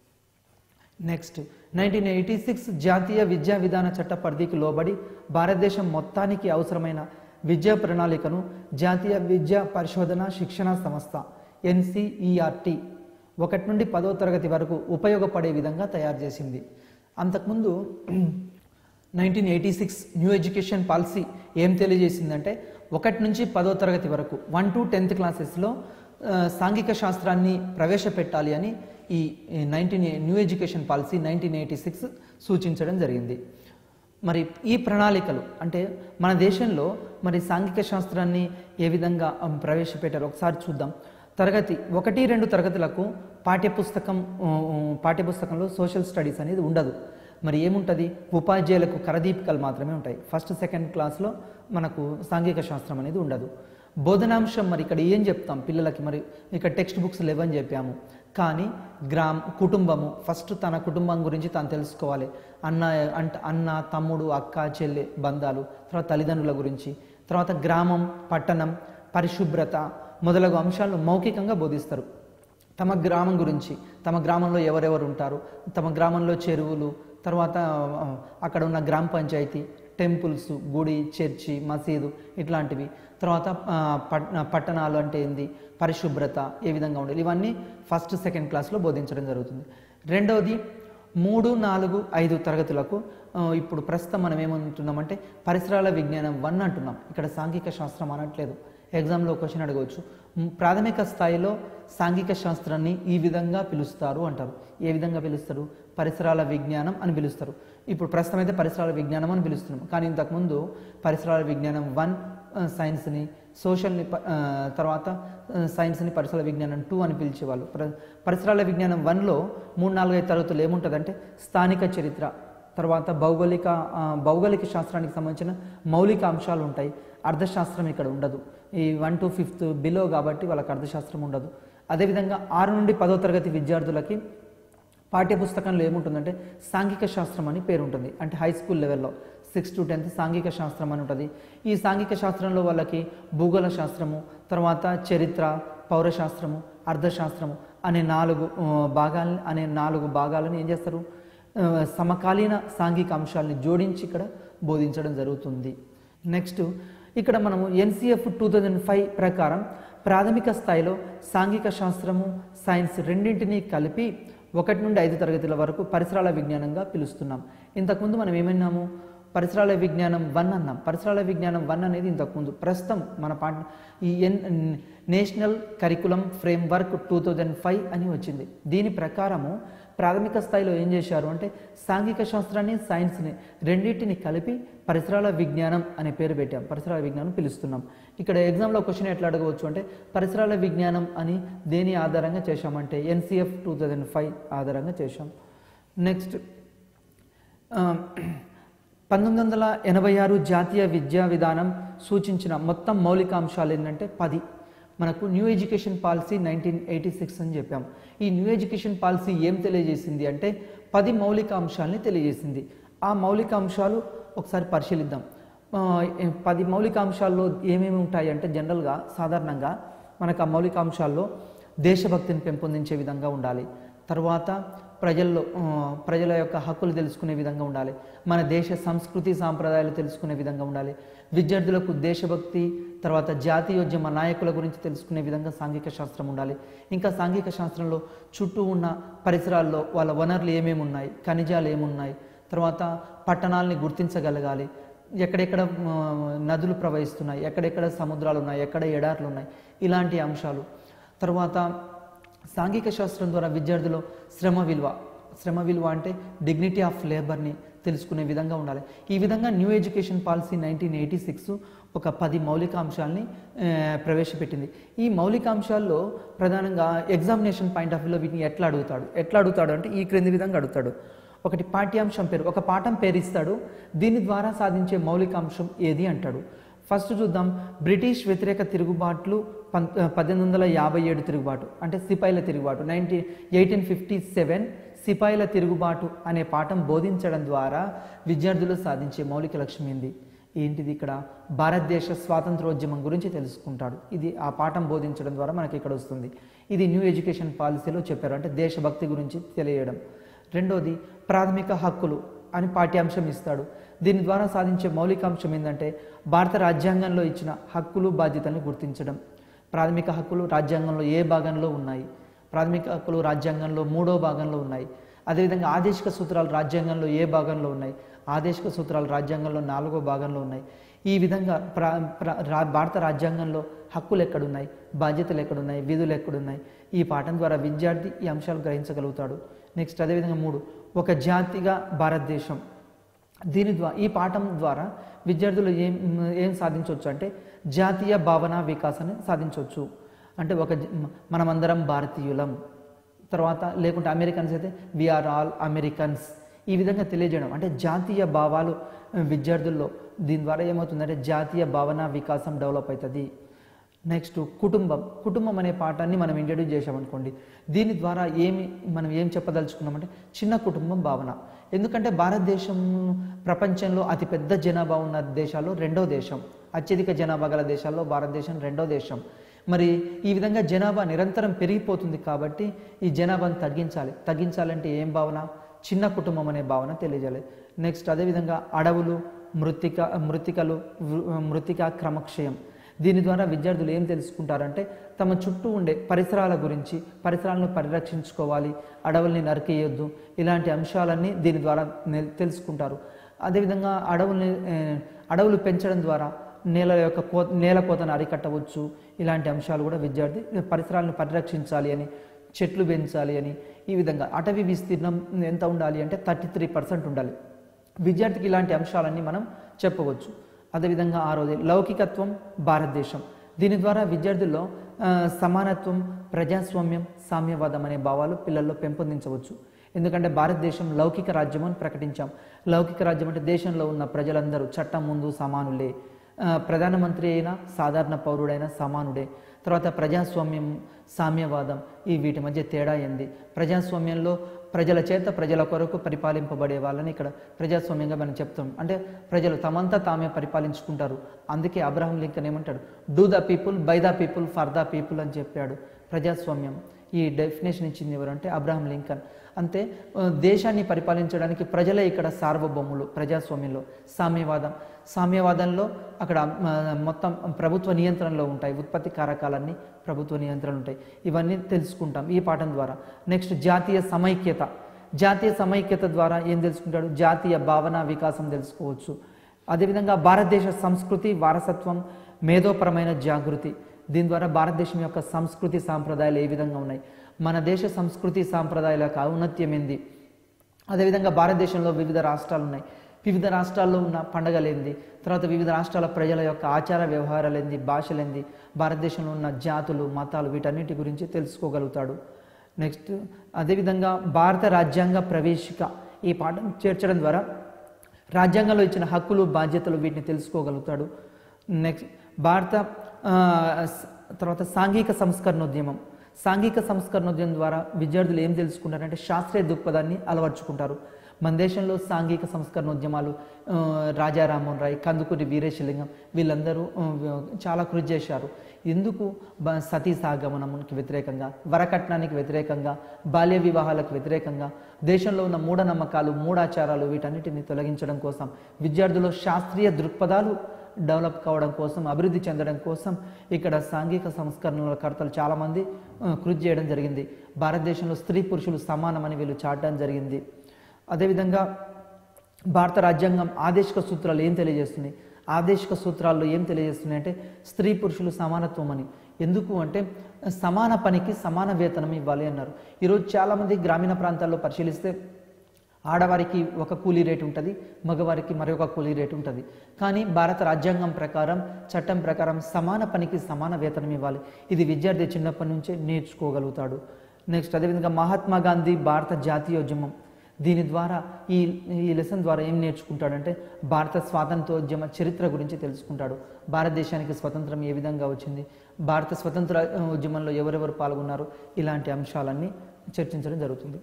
[SPEAKER 1] నెక్స్ట్ నైన్టీన్ ఎయిటీ సిక్స్ జాతీయ విద్యా విధాన చట్ట పరిధికి లోబడి భారతదేశం మొత్తానికి అవసరమైన విద్యా ప్రణాళికను జాతీయ విద్యా పరిశోధన శిక్షణ సంస్థ ఎన్సిఈఆర్టీ ఒకటి నుండి పదో తరగతి వరకు ఉపయోగపడే విధంగా తయారు చేసింది అంతకుముందు nineteen eighty six new education policy ఏం తెలియజేసిందంటే ఒకటి నుంచి పదో తరగతి వరకు వన్ టు టెన్త్ క్లాసెస్లో ఆ, సాంఘిక శాస్త్రాన్ని ప్రవేశపెట్టాలి అని ఈ nineteen new education policy nineteen eighty six సూచించడం జరిగింది మరి ఈ ప్రణాళికలు అంటే మన దేశంలో మరి సాంఘిక శాస్త్రాన్ని ఏ విధంగా ఆ, ప్రవేశపెట్టారో ఒకసారి చూద్దాం తరగతి ఒకటి రెండు తరగతులకు పాఠ్యపుస్తకం ఆ, ఆ, పాఠ్యపుస్తకంలో సోషల్ స్టడీస్ అనేది ఉండదు మరి ఏముంటుంది ఉపాధ్యాయులకు కరదీపికలు మాత్రమే ఉంటాయి ఫస్ట్ సెకండ్ క్లాస్లో మనకు సాంఘిక శాస్త్రం అనేది ఉండదు బోధనాంశం మరి ఇక్కడ ఏం చెప్తాం పిల్లలకి మరి ఇక్కడ టెక్స్ట్ బుక్స్ లేవని చెప్పాము కానీ గ్రామ కుటుంబము ఫస్ట్ తన కుటుంబం గురించి తాను తెలుసుకోవాలి అన్న అంట అన్న తమ్ముడు అక్క చెల్లె బంధాలు తర్వాత తల్లిదండ్రుల గురించి తర్వాత గ్రామం పట్టణం పరిశుభ్రత మొదలగు అంశాలను మౌఖికంగా బోధిస్తారు తమ గ్రామం గురించి తమ గ్రామంలో ఎవరెవరు ఉంటారు తమ గ్రామంలో చెరువులు తర్వాత ఆ, అక్కడ ఉన్న గ్రామ పంచాయతీ టెంపుల్స్ గుడి చర్చి మసీదు ఇట్లాంటివి తర్వాత ఆ, పట్- పట్టణాలు అంటే ఏంది పరిశుభ్రత ఏ విధంగా ఉండాలి ఇవన్నీ ఫస్ట్ సెకండ్ క్లాస్లో బోధించడం జరుగుతుంది రెండవది మూడు నాలుగు ఐదు తరగతులకు ఆ, ఇప్పుడు ప్రస్తుతం మనం ఏమంటున్నామంటే పరిసరాల విజ్ఞానం వన్ అంటున్నాం ఇక్కడ సాంఘిక శాస్త్రం అనట్లేదు ఎగ్జామ్లో క్వశ్చన్ అడగవచ్చు మ్, ప్రాథమిక స్థాయిలో సాంఘిక శాస్త్రాన్ని ఈ విధంగా పిలుస్తారు అంటారు ఏ విధంగా పిలుస్తారు పరిసరాల విజ్ఞానం అని పిలుస్తారు ఇప్పుడు ప్రస్తుతం అయితే పరిసరాల విజ్ఞానం అని పిలుస్తున్నాం కానీ ఇంతకుముందు పరిసరాల విజ్ఞానం వన్ ఆ, సైన్స్ని సోషల్ని ప- ఆ, తర్వాత ఆ, సైన్స్ని పరిసరాల విజ్ఞానం టూ అని పిలిచేవాళ్ళు ప్ర పరిసరాల విజ్ఞానం వన్లో మూడు నాలుగైదు తరగతులు ఏముంటుందంటే స్థానిక చరిత్ర తర్వాత భౌగోళిక ఆ, భౌగోళిక శాస్త్రానికి సంబంధించిన మౌలిక అంశాలు ఉంటాయి అర్థశాస్త్రం ఇక్కడ ఉండదు ఈ వన్ టు ఫిఫ్త్ బిలో కాబట్టి వాళ్ళకి అర్థశాస్త్రం ఉండదు అదేవిధంగా ఆరు నుండి పదో తరగతి విద్యార్థులకి పాఠ్యపుస్తకంలో ఏముంటుందంటే సాంఘిక శాస్త్రం అని పేరు ఉంటుంది అంటే హై స్కూల్ లెవెల్లో సిక్స్ టు టెన్త్ సాంఘిక శాస్త్రం అని ఉంటుంది ఈ సాంఘిక శాస్త్రంలో వాళ్ళకి భూగోళ శాస్త్రము తర్వాత చరిత్ర పౌరశాస్త్రము అర్థశాస్త్రము అనే నాలుగు ఆ, భాగాలని అనే నాలుగు భాగాలను ఏం చేస్తారు ఆ, సమకాలీన సాంఘిక అంశాలని జోడించి ఇక్కడ బోధించడం జరుగుతుంది నెక్స్ట్ ఇక్కడ మనము ఎన్సిఎఫ్ టూ థౌజండ్ ఫైవ్ ప్రకారం ప్రాథమిక స్థాయిలో సాంఘిక శాస్త్రము సైన్స్ రెండింటినీ కలిపి ఒకటి నుండి ఐదు తరగతుల వరకు పరిసరాల విజ్ఞానంగా పిలుస్తున్నాం ఇంతకుముందు మనం ఏమన్నాము పరిసరాల విజ్ఞానం వన్ అన్నాం పరిసరాల విజ్ఞానం వన్ అనేది ఇంతకుముందు ప్రస్తుతం మన పాఠ ఈ N national curriculum framework two thousand five అని వచ్చింది దీని ప్రకారము ప్రాథమిక స్థాయిలో ఏం చేశారు అంటే సాంఘిక శాస్త్రాన్ని సైన్స్ని రెండింటిని కలిపి పరిసరాల విజ్ఞానం అనే పేరు పెట్టాం పరిసరాల విజ్ఞానం పిలుస్తున్నాం ఇక్కడ ఎగ్జామ్లో క్వశ్చన్ ఎట్లా అడగవచ్చు అంటే పరిసరాల విజ్ఞానం అని దేని ఆధారంగా చేశామంటే ఎన్సిఎఫ్ టూ థౌజండ్ ఫైవ్ ఆధారంగా చేశాం నెక్స్ట్ ఆ, పంతొమ్మిది వందల ఎనభై ఆరు జాతీయ విద్యా విధానం సూచించిన మొత్తం మౌలిక అంశాలు ఏంటంటే పది మనకు new education policy nineteen eighty six అని చెప్పాం ఈ న్యూ ఎడ్యుకేషన్ పాలసీ ఏం తెలియజేసింది అంటే పది మౌలిక అంశాలని తెలియజేసింది ఆ మౌలిక అంశాలు ఒకసారి పరిశీలిద్దాం ఆ, ఏ- పది మౌలిక అంశాల్లో ఏమేమి ఉంటాయి అంటే జనరల్గా సాధారణంగా మనకు ఆ మౌలిక అంశాల్లో దేశభక్తిని పెంపొందించే విధంగా ఉండాలి తర్వాత ప్రజల్లో ఆ, ప్రజల యొక్క హక్కులు తెలుసుకునే విధంగా ఉండాలి మన దేశ సంస్కృతి సాంప్రదాయాలు తెలుసుకునే విధంగా ఉండాలి విద్యార్థులకు దేశభక్తి తర్వాత జాతీయోద్యమ నాయకుల గురించి తెలుసుకునే విధంగా సాంఘిక శాస్త్రం ఉండాలి ఇంకా సాంఘిక శాస్త్రంలో చుట్టూ ఉన్న పరిసరాల్లో వాళ్ళ వనరులు ఏమేమి ఉన్నాయి ఖనిజాలు ఏమున్నాయి తర్వాత పట్టణాలని గుర్తించగలగాలి ఎక్కడెక్కడ ఆ, నదులు ప్రవహిస్తున్నాయి ఎక్కడెక్కడ సముద్రాలు ఉన్నాయి ఎక్కడ ఎడార్లు ఉన్నాయి ఇలాంటి అంశాలు తర్వాత సాంఘిక శాస్త్రం ద్వారా విద్యార్థులు శ్రమ విలువ శ్రమ విలువ అంటే డిగ్నిటీ ఆఫ్ లేబర్ని తెలుసుకునే విధంగా ఉండాలి ఈ విధంగా new education policy nineteen eighty six ఒక పది మౌలిక అంశాలని ఆ, ప్రవేశపెట్టింది ఈ మౌలిక అంశాల్లో ప్రధానంగా ఎగ్జామినేషన్ పాయింట్ ఆఫ్ వ్యూలో వీటిని ఎట్లా అడుగుతాడు ఎట్లా అడుగుతాడు అంటే ఈ క్రింది విధంగా అడుగుతాడు ఒకటి పాఠ్యాంశం పేరు ఒక పాఠం పేరు ఇస్తాడు దీని ద్వారా సాధించే మౌలిక అంశం ఏది అంటాడు ఫస్ట్ చూద్దాం బ్రిటిష్ వ్యతిరేక తిరుగుబాట్లు పం పద్దెనిమిది వందల యాభై ఏడు తిరుగుబాటు అంటే సిపాయిల తిరుగుబాటు నైన్టీన్ ఎయిటీన్ ఫిఫ్టీ సెవెన్ సిపాయిల తిరుగుబాటు అనే పాఠం బోధించడం ద్వారా విద్యార్థులు సాధించే మౌలిక లక్ష్యం ఏంది ఏంటిది ఇక్కడ భారతదేశ స్వాతంత్రోద్యమం గురించి తెలుసుకుంటాడు ఇది ఆ పాఠం బోధించడం ద్వారా మనకి ఇక్కడ వస్తుంది ఇది న్యూ ఎడ్యుకేషన్ పాలసీలో చెప్పారు అంటే దేశభక్తి గురించి తెలియడం రెండోది ప్రాథమిక హక్కులు అని పాఠ్యాంశం ఇస్తాడు దీని ద్వారా సాధించే మౌలిక అంశం ఏంటంటే భారత రాజ్యాంగంలో ఇచ్చిన హక్కులు బాధ్యతలను గుర్తించడం ప్రాథమిక హక్కులు రాజ్యాంగంలో ఏ భాగంలో ఉన్నాయి ప్రాథమిక హక్కులు రాజ్యాంగంలో మూడో భాగంలో ఉన్నాయి అదేవిధంగా ఆదేశిక సూత్రాలు రాజ్యాంగంలో ఏ భాగంలో ఉన్నాయి ఆదేశిక సూత్రాలు రాజ్యాంగంలో నాలుగో భాగంలో ఉన్నాయి ఈ విధంగా ప్రా ప్రా- రా- భారత రాజ్యాంగంలో హక్కులు ఎక్కడున్నాయి బాధ్యతలు ఎక్కడున్నాయి విధులు ఎక్కడున్నాయి ఈ పాఠం ద్వారా విద్యార్థి ఈ అంశాలు గ్రహించగలుగుతాడు నెక్స్ట్ అదేవిధంగా మూడు ఒక జాతిగా భారతదేశం దీని ద్వారా ఈ పాఠం ద్వారా విద్యార్థులు ఏం ఏం సాధించవచ్చు అంటే జాతీయ భావన వికాసాన్ని సాధించవచ్చు అంటే ఒక జ- మనమందరం భారతీయులం తర్వాత లేకుంటే అమెరికన్స్ అయితే వీఆర్ ఆల్ అమెరికన్స్ ఈ విధంగా తెలియజేయడం అంటే జాతీయ భావాలు ఆ, విద్యార్థుల్లో దీని ద్వారా ఏమవుతుందంటే జాతీయ భావన వికాసం డెవలప్ అవుతుంది నెక్స్ట్ కుటుంబం కుటుంబం అనే పాఠాన్ని మనం ఇంట్రడ్యూస్ చేసామనుకోండి దీని ద్వారా ఏమి మనం ఏం చెప్పదలుచుకున్నామంటే చిన్న కుటుంబం భావన ఎందుకంటే భారతదేశం ప్రపంచంలో అతిపెద్ద జనాభా ఉన్న దేశాల్లో రెండో దేశం అత్యధిక జనాభా గల దేశాల్లో భారతదేశం రెండో దేశం మరి ఈ విధంగా జనాభా నిరంతరం పెరిగిపోతుంది కాబట్టి ఈ జనాభాను తగ్గించాలి తగ్గించాలంటే ఏం భావన చిన్న కుటుంబం అనే భావన తెలియజేయాలి నెక్స్ట్ అదేవిధంగా అడవులు మృతిక మృతికలు వృ- మృతిక క్రమక్షయం దీని ద్వారా విద్యార్థులు ఏం తెలుసుకుంటారంటే తమ చుట్టూ ఉండే పరిసరాల గురించి పరిసరాలను పరిరక్షించుకోవాలి అడవుల్ని నరికేయొద్దు ఇలాంటి అంశాలన్నీ దీని ద్వారా నె- తెలుసుకుంటారు అదేవిధంగా అడవుల్ని ఏ, అడవులు పెంచడం ద్వారా నేల యొక్క కో నేల కోతను అరికట్టవచ్చు ఇలాంటి అంశాలు కూడా విద్యార్థి పరిసరాలను పరిరక్షించాలి అని చెట్లు పెంచాలి అని ఈ విధంగా అటవీ విస్తీర్ణం ఎంత ఉండాలి అంటే థర్టీ త్రీ పర్సెంట్ ఉండాలి విద్యార్థికి ఇలాంటి అంశాలన్నీ మనం చెప్పవచ్చు అదేవిధంగా ఆరోది లౌకికత్వం భారతదేశం దీని ద్వారా విద్యార్థుల్లో ఆ, సమానత్వం ప్రజాస్వామ్యం సామ్యవాదం అనే భావాలు పిల్లల్లో పెంపొందించవచ్చు ఎందుకంటే భారతదేశం లౌకిక రాజ్యం అని ప్రకటించాం లౌకిక రాజ్యం అంటే దేశంలో ఉన్న ప్రజలందరూ చట్టం ముందు సమానులే ఆ, ప్రధానమంత్రి అయినా సాధారణ పౌరుడైనా సమానుడే తర్వాత ప్రజాస్వామ్యం సామ్యవాదం ఈ వీటి మధ్య తేడా ఏంది ప్రజాస్వామ్యంలో ప్రజల చేత ప్రజల కొరకు పరిపాలింపబడే వాళ్ళని ఇక్కడ ప్రజాస్వామ్యంగా మనం చెప్తాం అంటే ప్రజలు తమంతా తామే పరిపాలించుకుంటారు అందుకే అబ్రహం లింకన్ ఏమంటాడు do the people by the people for the people అని చెప్పాడు ప్రజాస్వామ్యం ఈ డెఫినేషన్ ఇచ్చింది ఎవరంటే అబ్రహం లింకన్ అంతే ఆ, దేశాన్ని పరిపాలించడానికి ప్రజలే ఇక్కడ సార్వభౌములు ప్రజాస్వామ్యంలో సామ్యవాదం సామ్యవాదంలో అక్కడ ఆ, మొత్తం ప్రభుత్వ నియంత్రణలో ఉంటాయి ఉత్పత్తి కారకాలన్నీ ప్రభుత్వ నియంత్రణ ఉంటాయి ఇవన్నీ తెలుసుకుంటాం ఈ పాఠం ద్వారా నెక్స్ట్ జాతీయ సమైక్యత జాతీయ సమైక్యత ద్వారా ఏం తెలుసుకుంటాడు జాతీయ భావన వికాసం తెలుసుకోవచ్చు అదేవిధంగా భారతదేశ సంస్కృతి వారసత్వం మేధోపరమైన జాగృతి దీని ద్వారా భారతదేశం యొక్క సంస్కృతి సాంప్రదాయాలు ఏ విధంగా ఉన్నాయి మన దేశ సంస్కృతి సాంప్రదాయాల యొక్క ఔన్నత్యం ఏంది అదేవిధంగా భారతదేశంలో వివిధ రాష్ట్రాలు ఉన్నాయి వివిధ రాష్ట్రాల్లో ఉన్న పండగలేంది తర్వాత వివిధ రాష్ట్రాల ప్రజల యొక్క ఆచార వ్యవహారాలేంది భాషలేంది భారతదేశంలో ఉన్న జాతులు మతాలు వీటన్నిటి గురించి తెలుసుకోగలుగుతాడు నెక్స్ట్ అదేవిధంగా భారత రాజ్యాంగ ప్రవేశిక ఈ పాఠం చేర్చడం ద్వారా రాజ్యాంగంలో ఇచ్చిన హక్కులు బాధ్యతలు వీటిని తెలుసుకోగలుగుతాడు నెక్స్ట్ భారత ఆ, స- తర్వాత సాంఘిక సంస్కరణోద్యమం సాంఘిక సంస్కరణోద్యమం ద్వారా విద్యార్థులు ఏం తెలుసుకుంటారంటే శాస్త్రీయ దృక్పథాన్ని అలవర్చుకుంటారు మన దేశంలో సాంఘిక సంస్కరణోద్యమాలు ఆ, రాజా రామ్మోహన్ రాయ్ కందుకూరి వీరేశలింగం వీళ్ళందరూ ఆ, చాలా కృషి చేశారు ఎందుకు బ- సతీ సాగమనంకి వ్యతిరేకంగా వరకట్నానికి వ్యతిరేకంగా బాల్య వివాహాలకు వ్యతిరేకంగా దేశంలో ఉన్న మూఢనమ్మకాలు మూఢాచారాలు వీటన్నిటిని తొలగించడం కోసం విద్యార్థుల్లో శాస్త్రీయ దృక్పథాలు డెవలప్ కావడం కోసం అభివృద్ధి చెందడం కోసం ఇక్కడ సాంఘిక సంస్కరణల కర్తలు చాలామంది ఆ, కృషి చేయడం జరిగింది భారతదేశంలో స్త్రీ పురుషులు సమానమని వీళ్ళు చాటడం జరిగింది అదేవిధంగా భారత రాజ్యాంగం ఆదేశిక సూత్రాలు ఏం తెలియజేస్తున్నాయి ఆదేశిక సూత్రాల్లో ఏం తెలియజేస్తున్నాయి అంటే స్త్రీ పురుషులు సమానత్వం అని ఎందుకు అంటే సమాన పనికి సమాన వేతనం ఇవ్వాలి అన్నారు ఈరోజు చాలామంది గ్రామీణ ప్రాంతాల్లో పరిశీలిస్తే ఆడవారికి ఒక కూలీ రేటు ఉంటుంది మగవారికి మరొక కూలీ రేటు ఉంటుంది కానీ భారత రాజ్యాంగం ప్రకారం చట్టం ప్రకారం సమాన పనికి సమాన వేతనం ఇవ్వాలి ఇది విద్యార్థి చిన్నప్పటి నుంచే నేర్చుకోగలుగుతాడు నెక్స్ట్ అదేవిధంగా మహాత్మా గాంధీ భారత జాతీయోద్యమం దీని ద్వారా ఈ ఈ లెసన్ ద్వారా ఏం నేర్చుకుంటాడంటే భారత స్వాతంత్రోద్యమ చరిత్ర గురించి తెలుసుకుంటాడు భారతదేశానికి స్వతంత్రం ఏ విధంగా వచ్చింది భారత స్వతంత్ర ఆ, ఉద్యమంలో ఎవరెవరు పాల్గొన్నారు ఇలాంటి అంశాలన్నీ చర్చించడం జరుగుతుంది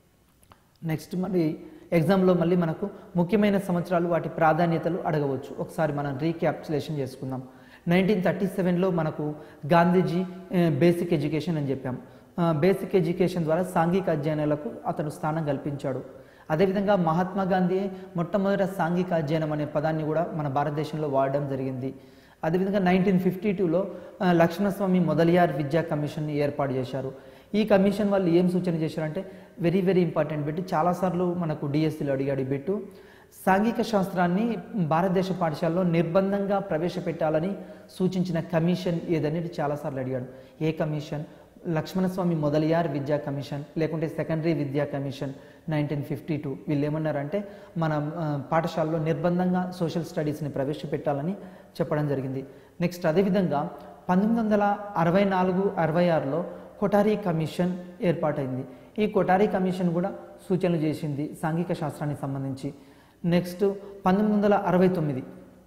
[SPEAKER 1] నెక్స్ట్ మరి ఎగ్జామ్లో మళ్ళీ మనకు ముఖ్యమైన సంవత్సరాలు వాటి ప్రాధాన్యతలు అడగవచ్చు ఒకసారి మనం రీక్యాప్చులేషన్ చేసుకుందాం నైన్టీన్ థర్టీ సెవెన్లో మనకు గాంధీజీ బేసిక్ ఎడ్యుకేషన్ అని చెప్పాం బేసిక్ ఎడ్యుకేషన్ ద్వారా సాంఘిక అధ్యయనాలకు అతను స్థానం కల్పించాడు అదేవిధంగా మహాత్మా గాంధీ మొట్టమొదట సాంఘిక అధ్యయనం అనే పదాన్ని కూడా మన భారతదేశంలో వాడడం జరిగింది అదేవిధంగా నైన్టీన్ ఫిఫ్టీ టూలో లక్ష్మణస్వామి మొదలియార్ విద్యా కమిషన్ని ఏర్పాటు చేశారు ఈ కమిషన్ వాళ్ళు ఏం సూచన చేశారంటే వెరీ వెరీ ఇంపార్టెంట్ బిట్ చాలాసార్లు మనకు డిఎస్సీలో అడిగాడు ఈ బిట్టు సాంఘిక శాస్త్రాన్ని భారతదేశ పాఠశాలలో నిర్బంధంగా ప్రవేశపెట్టాలని సూచించిన కమిషన్ ఏదనేది చాలాసార్లు అడిగాడు ఏ కమిషన్ లక్ష్మణస్వామి మొదలియార్ విద్యా కమిషన్ లేకుంటే సెకండరీ విద్యా కమిషన్ నైన్టీన్ ఫిఫ్టీ టూ వీళ్ళు ఏమన్నారంటే మన ఆ, పాఠశాలలో నిర్బంధంగా సోషల్ స్టడీస్ని ప్రవేశపెట్టాలని చెప్పడం జరిగింది నెక్స్ట్ అదేవిధంగా పంతొమ్మిది వందల అరవై నాలుగు అరవై ఆరులో కొటారీ కమిషన్ ఏర్పాటైంది ఈ కొటారీ కమిషన్ కూడా సూచనలు చేసింది సాంఘిక శాస్త్రానికి సంబంధించి నెక్స్ట్ పంతొమ్మిది వందల అరవై తొమ్మిది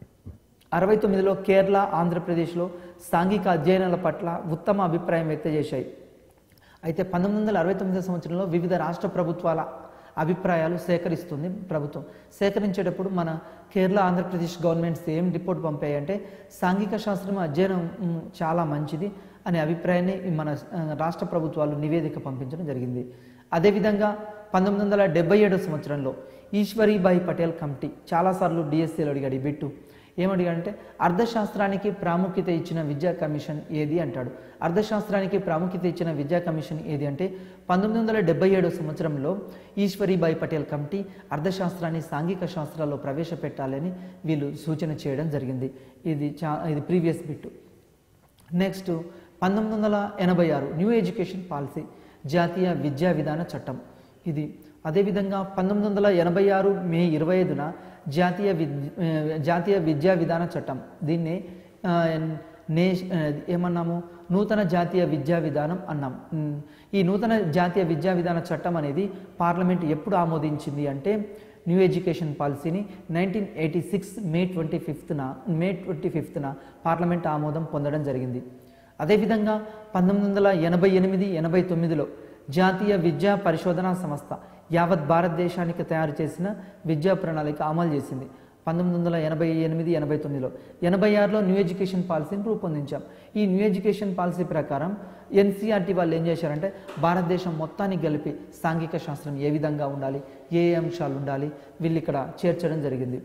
[SPEAKER 1] అరవై తొమ్మిదిలో కేరళ ఆంధ్రప్రదేశ్లో సాంఘిక అధ్యయనాల పట్ల ఉత్తమ అభిప్రాయం వ్యక్తం చేశాయి అయితే పంతొమ్మిది వందల అరవై తొమ్మిదో సంవత్సరంలో వివిధ రాష్ట్ర ప్రభుత్వాల అభిప్రాయాలు సేకరిస్తుంది ప్రభుత్వం సేకరించేటప్పుడు మన కేరళ ఆంధ్రప్రదేశ్ గవర్నమెంట్స్ ఏం రిపోర్ట్ పంపాయి అంటే సాంఘిక శాస్త్రం అధ్యయనం మ్, చాలా మంచిది అనే అభిప్రాయాన్ని మన ఆ, రాష్ట్ర ప్రభుత్వాలు నివేదిక పంపించడం జరిగింది అదేవిధంగా పంతొమ్మిది వందల డెబ్బై ఏడో సంవత్సరంలో ఈశ్వరీబాయి పటేల్ కమిటీ చాలాసార్లు డిఎస్సీలు అడిగాడు ఈ బిట్టు ఏమడిగాడంటే అర్థశాస్త్రానికి ప్రాముఖ్యత ఇచ్చిన విద్యా కమిషన్ ఏది అంటాడు అర్థశాస్త్రానికి ప్రాముఖ్యత ఇచ్చిన విద్యా కమిషన్ ఏది అంటే పంతొమ్మిది వందల డెబ్బై ఏడో సంవత్సరంలో ఈశ్వరీబాయి పటేల్ కమిటీ అర్థశాస్త్రాన్ని సాంఘిక శాస్త్రాల్లో ప్రవేశపెట్టాలని వీళ్ళు సూచన చేయడం జరిగింది ఇది చా ఇది ప్రీవియస్ బిట్టు నెక్స్ట్ పంతొమ్మిది వందల ఎనభై ఆరు న్యూ ఎడ్యుకేషన్ పాలసీ జాతీయ విద్యా విధాన చట్టం ఇది అదేవిధంగా పంతొమ్మిది వందల ఎనభై ఆరు మే ఇరవై ఐదున జాతీయ విద్ ఆ, జాతీయ విద్యా విధాన చట్టం దీన్ని ఆ, నే ఆ, ఏమన్నాము నూతన జాతీయ విద్యా విధానం అన్నాం ఉమ్, ఈ నూతన జాతీయ విద్యా విధాన చట్టం అనేది పార్లమెంట్ ఎప్పుడు ఆమోదించింది అంటే న్యూ ఎడ్యుకేషన్ పాలసీని nineteen eighty six May twenty ఫిఫ్త్న మే ట్వంటీ ఫిఫ్త్న పార్లమెంట్ ఆమోదం పొందడం జరిగింది అదేవిధంగా పంతొమ్మిది వందల ఎనభై ఎనిమిది ఎనభై తొమ్మిదిలో జాతీయ విద్యా పరిశోధనా సంస్థ యావత్ భారతదేశానికి తయారు చేసిన విద్యా ప్రణాళిక అమలు చేసింది పంతొమ్మిది వందల ఎనభై ఎనిమిది ఎనభై తొమ్మిదిలో ఎనభై ఆరులో న్యూ ఎడ్యుకేషన్ పాలసీని రూపొందించాం ఈ న్యూ ఎడ్యుకేషన్ పాలసీ ప్రకారం ఎన్సీఆర్టీ వాళ్ళు ఏం చేశారంటే భారతదేశం మొత్తానికి కలిపి సాంఘిక శాస్త్రం ఏ విధంగా ఉండాలి ఏ ఏ అంశాలు ఉండాలి వీళ్ళు ఇక్కడ చేర్చడం జరిగింది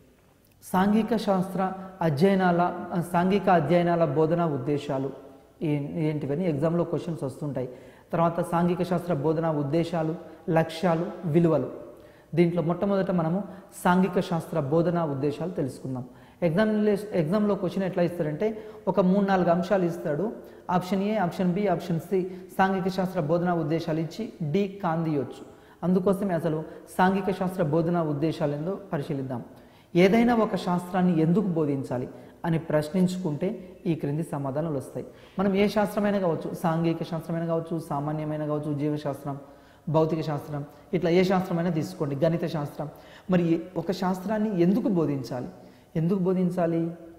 [SPEAKER 1] సాంఘిక శాస్త్ర అధ్యయనాల సాంఘిక అధ్యయనాల బోధన ఉద్దేశాలు ఏ- ఏంటివని ఎగ్జామ్లో క్వశ్చన్స్ వస్తుంటాయి తర్వాత సాంఘిక శాస్త్ర బోధన ఉద్దేశాలు లక్ష్యాలు విలువలు దీంట్లో మొట్టమొదట మనము సాంఘిక శాస్త్ర బోధన ఉద్దేశాలు తెలుసుకుందాం ఎగ్జామ్ ఎగ్జామ్లో క్వశ్చన్ ఎట్లా ఇస్తారంటే ఒక మూడు నాలుగు అంశాలు ఇస్తాడు option A option B option C సాంఘిక శాస్త్ర బోధన ఉద్దేశాలు ఇచ్చి డి కాందియొచ్చు అందుకోసమే అసలు సాంఘిక శాస్త్ర బోధన ఉద్దేశాలు ఏందో పరిశీలిద్దాం ఏదైనా ఒక శాస్త్రాన్ని ఎందుకు బోధించాలి అని ప్రశ్నించుకుంటే ఈ క్రింది సమాధానాలు వస్తాయి మనం ఏ శాస్త్రమైనా కావచ్చు సాంఘిక శాస్త్రమైనా కావచ్చు సామాన్యమైన కావచ్చు జీవశాస్త్రం భౌతిక శాస్త్రం ఇట్లా ఏ శాస్త్రమైనా తీసుకోండి గణిత శాస్త్రం మరి ఏ- ఒక శాస్త్రాన్ని ఎందుకు బోధించాలి ఎందుకు బోధించాలి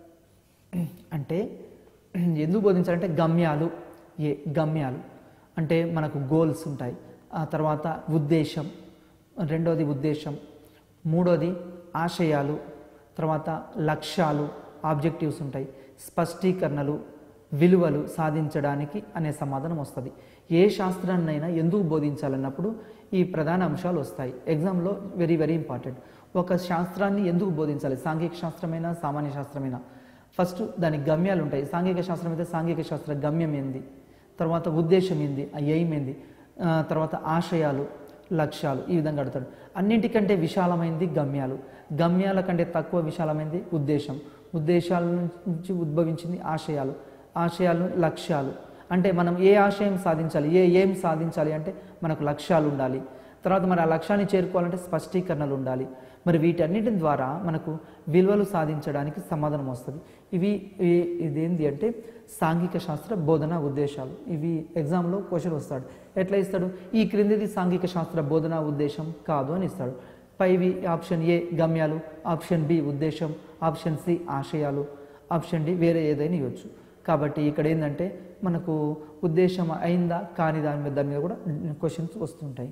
[SPEAKER 1] అంటే ఎందుకు బోధించాలంటే గమ్యాలు ఏ గమ్యాలు అంటే మనకు గోల్స్ ఉంటాయి ఆ తర్వాత ఉద్దేశం రెండోది ఉద్దేశం మూడోది ఆశయాలు తర్వాత లక్ష్యాలు ఆబ్జెక్టివ్స్ ఉంటాయి స్పష్టీకరణలు విలువలు సాధించడానికి అనే సమాధానం వస్తుంది ఏ శాస్త్రాన్నైనా ఎందుకు బోధించాలన్నప్పుడు ఈ ప్రధాన అంశాలు వస్తాయి ఎగ్జామ్లో వెరీ వెరీ ఇంపార్టెంట్ ఒక శాస్త్రాన్ని ఎందుకు బోధించాలి సాంఘిక శాస్త్రమైనా సామాన్య శాస్త్రమైనా ఫస్ట్ దానికి గమ్యాలు ఉంటాయి సాంఘిక శాస్త్రం అయితే సాంఘిక శాస్త్ర గమ్యం ఏంది తర్వాత ఉద్దేశం ఏంది ఆ ఎయిమ్ ఏంది ఆ, తర్వాత ఆశయాలు లక్ష్యాలు ఈ విధంగా అడుగుతాడు అన్నింటికంటే విశాలమైనది గమ్యాలు గమ్యాల కంటే తక్కువ విశాలమైనది ఉద్దేశం ఉద్దేశాల నుంచి ఉద్భవించింది ఆశయాలు ఆశయాలు లక్ష్యాలు అంటే మనం ఏ ఆశయం సాధించాలి ఏ ఏం సాధించాలి అంటే మనకు లక్ష్యాలు ఉండాలి తర్వాత మరి ఆ లక్ష్యాన్ని చేరుకోవాలంటే స్పష్టీకరణలు ఉండాలి మరి వీటన్నిటి ద్వారా మనకు విలువలు సాధించడానికి సమాధానం వస్తుంది ఇవి ఈ- ఇదేంటి అంటే సాంఘిక శాస్త్ర బోధన ఉద్దేశాలు ఇవి ఎగ్జామ్లో క్వశ్చన్ వస్తాడు ఎట్లా ఇస్తాడు ఈ క్రిందిది సాంఘిక శాస్త్ర బోధన ఉద్దేశం కాదు అని ఇస్తాడు పైవి ఆప్షన్ ఏ గమ్యాలు ఆప్షన్ బి ఉద్దేశం ఆప్షన్ సి ఆశయాలు ఆప్షన్ డి వేరే ఏదైనా ఇవ్వచ్చు కాబట్టి ఇక్కడ ఏంటంటే మనకు ఉద్దేశం అయిందా కాని దాని మీద దాని మీద కూడా క్వశ్చన్స్ వస్తుంటాయి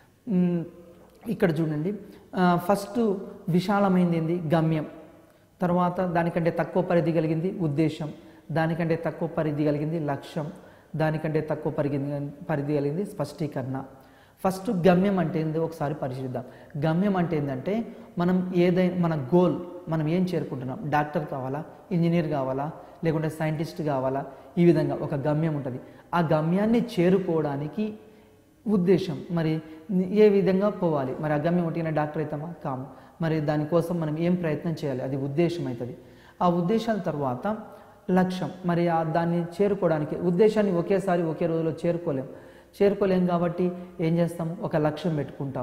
[SPEAKER 1] మ్, ఇక్కడ చూడండి ఆ, ఫస్ట్ విశాలమైంది ఏంది గమ్యం తర్వాత దానికంటే తక్కువ పరిధి కలిగింది ఉద్దేశం దానికంటే తక్కువ పరిధి కలిగింది లక్ష్యం దానికంటే తక్కువ పరిధి పరిధి కలిగింది స్పష్టీకరణ ఫస్ట్ గమ్యం అంటే ఏందో ఒకసారి పరిశీలిద్దాం గమ్యం అంటే ఏంటంటే మనం ఏదైనా మన గోల్ మనం ఏం చేరుకుంటున్నాం డాక్టర్ కావాలా ఇంజనీర్ కావాలా లేకుంటే సైంటిస్ట్ కావాలా ఈ విధంగా ఒక గమ్యం ఉంటుంది ఆ గమ్యాన్ని చేరుకోవడానికి ఉద్దేశం మరి ఏ విధంగా పోవాలి మరి ఆ గమ్యం ఒకటిగా డాక్టర్ అవుతామా కాము మరి దానికోసం మనం ఏం ప్రయత్నం చేయాలి అది ఉద్దేశం అవుతుంది ఆ ఉద్దేశాల తర్వాత లక్ష్యం మరి ఆ దాన్ని చేరుకోవడానికి ఉద్దేశాన్ని ఒకేసారి ఒకే రోజులో చేరుకోలేం చేరుకోలేం కాబట్టి ఏం చేస్తాం ఒక లక్ష్యం పెట్టుకుంటాం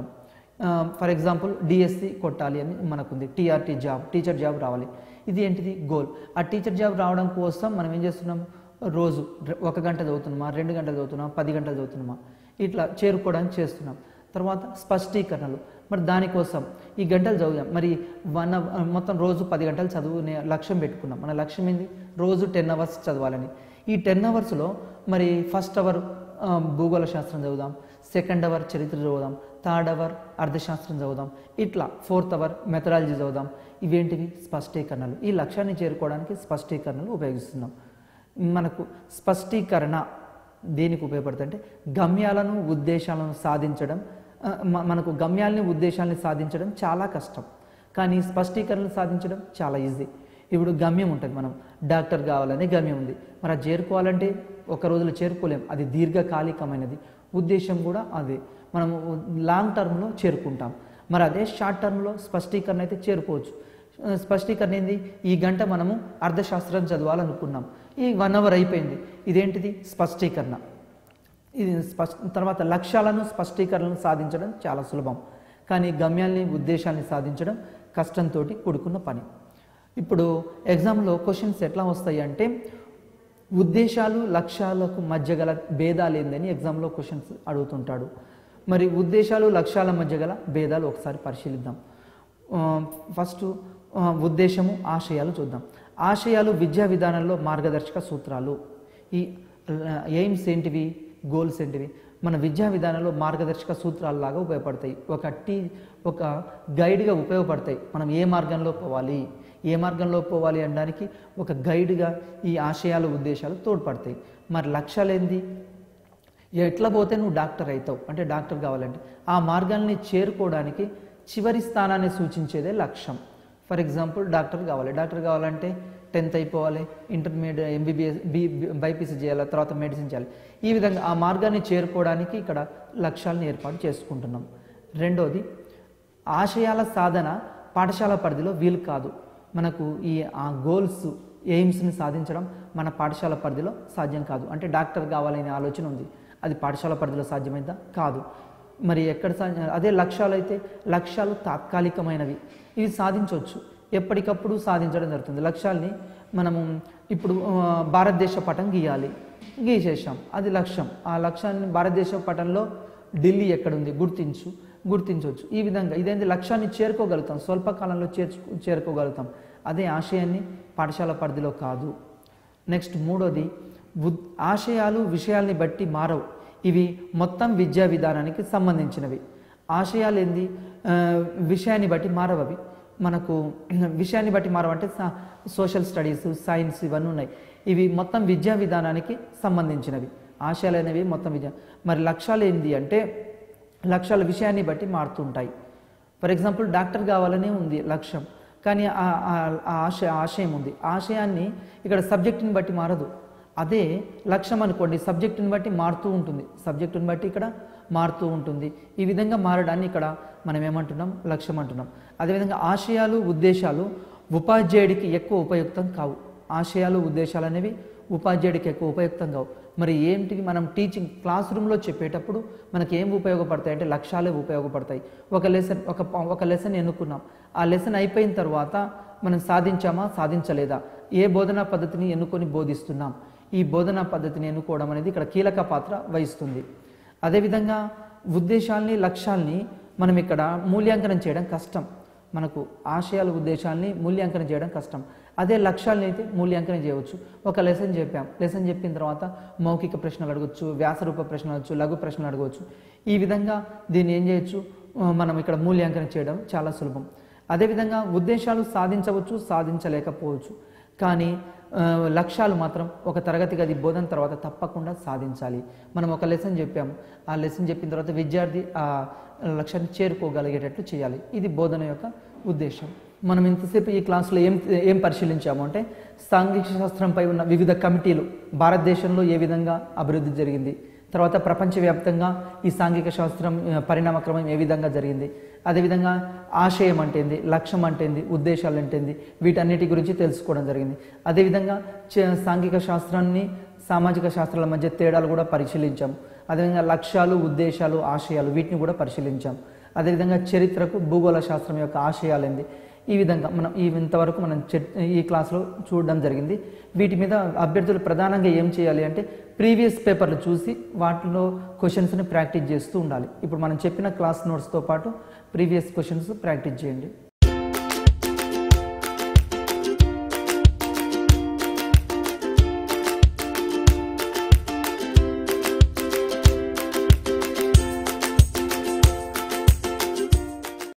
[SPEAKER 1] ఫర్ ఎగ్జాంపుల్ డిఎస్సి కొట్టాలి అని మనకుంది టీఆర్టీ జాబ్ టీచర్ జాబ్ రావాలి ఇది ఏంటిది గోల్ ఆ టీచర్ జాబ్ రావడం కోసం మనం ఏం చేస్తున్నాం రోజు రె- ఒక గంట చదువుతున్నామా రెండు గంటలు చదువుతున్నామా పది గంటలు చదువుతున్నామా ఇట్లా చేరుకోవడానికి చేస్తున్నాం తర్వాత స్పష్టీకరణలు మరి దానికోసం ఈ గంటలు చదివాం మరి వన్ అవ- మొత్తం రోజు పది గంటలు చదువునే లక్ష్యం పెట్టుకున్నాం మన లక్ష్యం ఏంది రోజు టెన్ అవర్స్ చదవాలని ఈ టెన్ అవర్స్లో మరి ఫస్ట్ అవర్ భూగోళ శాస్త్రం చదువుదాం సెకండ్ అవర్ చరిత్ర చదువుదాం థర్డ్ అవర్ అర్థశాస్త్రం చదువుదాం ఇట్లా ఫోర్త్ అవర్ మెథడాలజీ చదువుదాం ఇవేంటివి స్పష్టీకరణలు ఈ లక్ష్యాన్ని చేరుకోవడానికి స్పష్టీకరణలు ఉపయోగిస్తున్నాం మనకు స్పష్టీకరణ దేనికి ఉపయోగపడుతుంది అంటే గమ్యాలను ఉద్దేశాలను సాధించడం ఆ, మ- మనకు గమ్యాలని ఉద్దేశాలని సాధించడం చాలా కష్టం కానీ స్పష్టీకరణలు సాధించడం చాలా ఈజీ ఇప్పుడు గమ్యం ఉంటుంది మనం డాక్టర్ కావాలనే గమ్యం ఉంది మరి అది చేరుకోవాలంటే ఒక రోజులో చేరుకోలేం అది దీర్ఘకాలికమైనది ఉద్దేశం కూడా అదే మనము లాంగ్ టర్మ్లో చేరుకుంటాం మరి అదే షార్ట్ టర్మ్లో స్పష్టీకరణ అయితే చేరుకోవచ్చు ఆ, స్పష్టీకరణ ఏంది ఈ గంట మనము అర్థశాస్త్రం చదవాలనుకున్నాం ఈ వన్ అవర్ అయిపోయింది ఇదేంటిది స్పష్టీకరణ ఇది స్పష్ట తర్వాత లక్ష్యాలను స్పష్టీకరణను సాధించడం చాలా సులభం కానీ గమ్యాల్ని ఉద్దేశాల్ని సాధించడం కష్టంతో కూడుకున్న పని ఇప్పుడు ఎగ్జామ్లో క్వశ్చన్స్ ఎట్లా వస్తాయి అంటే ఉద్దేశాలు లక్ష్యాలకు మధ్య గల భేదాలు ఏందని ఎగ్జామ్లో క్వశ్చన్స్ అడుగుతుంటాడు మరి ఉద్దేశాలు లక్ష్యాల మధ్య గల భేదాలు ఒకసారి పరిశీలిద్దాం ఆ, ఫస్ట్ ఆ, ఉద్దేశము ఆశయాలు చూద్దాం ఆశయాలు విద్యా విధానంలో మార్గదర్శక సూత్రాలు ఈ ఎయిమ్స్ ఏంటివి గోల్స్ ఏంటివి మన విద్యా విధానంలో మార్గదర్శక సూత్రాలలాగా ఉపయోగపడతాయి ఒక టీ ఒక గైడ్గా ఉపయోగపడతాయి మనం ఏ మార్గంలో పోవాలి ఏ మార్గంలో పోవాలి అనడానికి ఒక గైడ్గా ఈ ఆశయాలు ఉద్దేశాలు తోడ్పడతాయి మరి లక్ష్యాలు ఏంది ఎట్లా పోతే నువ్వు డాక్టర్ అవుతావు అంటే డాక్టర్ కావాలంటే ఆ మార్గాల్ని చేరుకోవడానికి చివరి స్థానాన్ని సూచించేదే లక్ష్యం ఫర్ ఎగ్జాంపుల్ డాక్టర్ కావాలి డాక్టర్ కావాలంటే టెన్త్ అయిపోవాలి ఇంటర్మీడియట్ ఎంబీబీఎస్ బి బైపీసీ చేయాలి తర్వాత మెడిసిన్ చేయాలి ఈ విధంగా ఆ మార్గాన్ని చేరుకోవడానికి ఇక్కడ లక్ష్యాలను ఏర్పాటు చేసుకుంటున్నాం రెండోది ఆశయాల సాధన పాఠశాల పరిధిలో వీలు కాదు మనకు ఈ ఆ గోల్స్ ఎయిమ్స్ని సాధించడం మన పాఠశాల పరిధిలో సాధ్యం కాదు అంటే డాక్టర్ కావాలనే ఆలోచన ఉంది అది పాఠశాల పరిధిలో సాధ్యమైందా కాదు మరి ఎక్కడ సాధ్యం అదే లక్ష్యాలు అయితే లక్ష్యాలు తాత్కాలికమైనవి ఇవి సాధించవచ్చు ఎప్పటికప్పుడు సాధించడం జరుగుతుంది లక్ష్యాల్ని మనము ఇప్పుడు ఆ, భారతదేశ పటం గీయాలి గీసేసాం అది లక్ష్యం ఆ లక్ష్యాన్ని భారతదేశ పటంలో ఢిల్లీ ఎక్కడుంది గుర్తించు గుర్తించవచ్చు ఈ విధంగా ఇదేంటి లక్ష్యాన్ని చేరుకోగలుగుతాం స్వల్పకాలంలో చేర్చు చేరుకోగలుగుతాం అదే ఆశయాన్ని పాఠశాల పరిధిలో కాదు నెక్స్ట్ మూడోది ఉద్- ఆశయాలు విషయాల్ని బట్టి మారవు ఇవి మొత్తం విద్యా విధానానికి సంబంధించినవి ఆశయాలు ఏంది ఆ, విషయాన్ని బట్టి మారవవి మనకు విషయాన్ని బట్టి మారవంటే సా- సోషల్ స్టడీస్ సైన్స్ ఇవన్నీ ఉన్నాయి ఇవి మొత్తం విద్యా విధానానికి సంబంధించినవి ఆశయాలు అనేవి మొత్తం విద్య మరి లక్ష్యాలు ఏంది అంటే లక్ష్యాల విషయాన్ని బట్టి మారుతుంటాయి ఫర్ ఎగ్జాంపుల్ డాక్టర్ కావాలనే ఉంది లక్ష్యం కానీ ఆ- ఆ- ఆ ఆశ ఆశయం ఉంది ఆశయాన్ని ఇక్కడ సబ్జెక్టుని బట్టి మారదు అదే లక్ష్యం అనుకోండి సబ్జెక్టుని బట్టి మారుతూ ఉంటుంది సబ్జెక్టుని బట్టి ఇక్కడ మారుతూ ఉంటుంది ఈ విధంగా మారడాన్ని ఇక్కడ మనం ఏమంటున్నాం లక్ష్యం అంటున్నాం అదేవిధంగా ఆశయాలు ఉద్దేశాలు ఉపాధ్యాయుడికి ఎక్కువ ఉపయుక్తం కావు ఆశయాలు ఉద్దేశాలు అనేవి ఉపాధ్యాయుడికి ఎక్కువ ఉపయుక్తం కావు మరి ఏంటి మనం టీచింగ్ క్లాస్ రూమ్లో చెప్పేటప్పుడు మనకి ఏం ఉపయోగపడతాయి అంటే లక్ష్యాలే ఉపయోగపడతాయి ఒక లెసన్ ఒక ప- ఒక లెసన్ ఎన్నుకున్నాం ఆ లెసన్ అయిపోయిన తర్వాత మనం సాధించామా సాధించలేదా ఏ బోధనా పద్ధతిని ఎన్నుకొని బోధిస్తున్నాం ఈ బోధనా పద్ధతిని ఎన్నుకోవడం అనేది ఇక్కడ కీలక పాత్ర వహిస్తుంది అదేవిధంగా ఉద్దేశాల్ని లక్ష్యాల్ని మనం ఇక్కడ మూల్యాంకనం చేయడం కష్టం మనకు ఆశయాల ఉద్దేశాల్ని మూల్యాంకనం చేయడం కష్టం అదే లక్ష్యాలని అయితే మూల్యాంకనం చేయవచ్చు ఒక లెసన్ చెప్పాం లెసన్ చెప్పిన తర్వాత మౌఖిక ప్రశ్నలు అడగవచ్చు వ్యాసరూప ప్రశ్నలు అడగచ్చు లఘు ప్రశ్నలు అడగవచ్చు ఈ విధంగా దీన్ని ఏం చేయొచ్చు ఆ, మనం ఇక్కడ మూల్యాంకనం చేయడం చాలా సులభం అదేవిధంగా ఉద్దేశాలు సాధించవచ్చు సాధించలేకపోవచ్చు కానీ ఆ, లక్ష్యాలు మాత్రం ఒక తరగతి గది బోధన తర్వాత తప్పకుండా సాధించాలి మనం ఒక లెసన్ చెప్పాము ఆ లెసన్ చెప్పిన తర్వాత విద్యార్థి ఆ లక్ష్యాన్ని చేరుకోగలిగేటట్లు చేయాలి ఇది బోధన యొక్క ఉద్దేశం మనం ఇంతసేపు ఈ క్లాస్లో ఏం ఏం పరిశీలించాము అంటే సాంఘిక శాస్త్రంపై ఉన్న వివిధ కమిటీలు భారతదేశంలో ఏ విధంగా అభివృద్ధి జరిగింది తర్వాత ప్రపంచవ్యాప్తంగా ఈ సాంఘిక శాస్త్రం ఆ, పరిణామక్రమం ఏ విధంగా జరిగింది అదేవిధంగా ఆశయం అంటేంది లక్ష్యం అంటేంది ఉద్దేశాలు అంటేంది వీటన్నిటి గురించి తెలుసుకోవడం జరిగింది అదేవిధంగా చ- సాంఘిక శాస్త్రాన్ని సామాజిక శాస్త్రాల మధ్య తేడాలు కూడా పరిశీలించాం అదేవిధంగా లక్ష్యాలు ఉద్దేశాలు ఆశయాలు వీటిని కూడా పరిశీలించాం అదేవిధంగా చరిత్రకు భూగోళ శాస్త్రం యొక్క ఆశయాలు ఏంది ఈ విధంగా మనం ఈ ఇంతవరకు మనం చర్- ఈ క్లాస్లో చూడడం జరిగింది వీటి మీద అభ్యర్థులు ప్రధానంగా ఏం చేయాలి అంటే ప్రీవియస్ పేపర్లు చూసి వాటిలో క్వశ్చన్స్ని ప్రాక్టీస్ చేస్తూ ఉండాలి ఇప్పుడు మనం చెప్పిన క్లాస్ నోట్స్తో పాటు ప్రీవియస్ క్వశ్చన్స్ ప్రాక్టీస్ చేయండి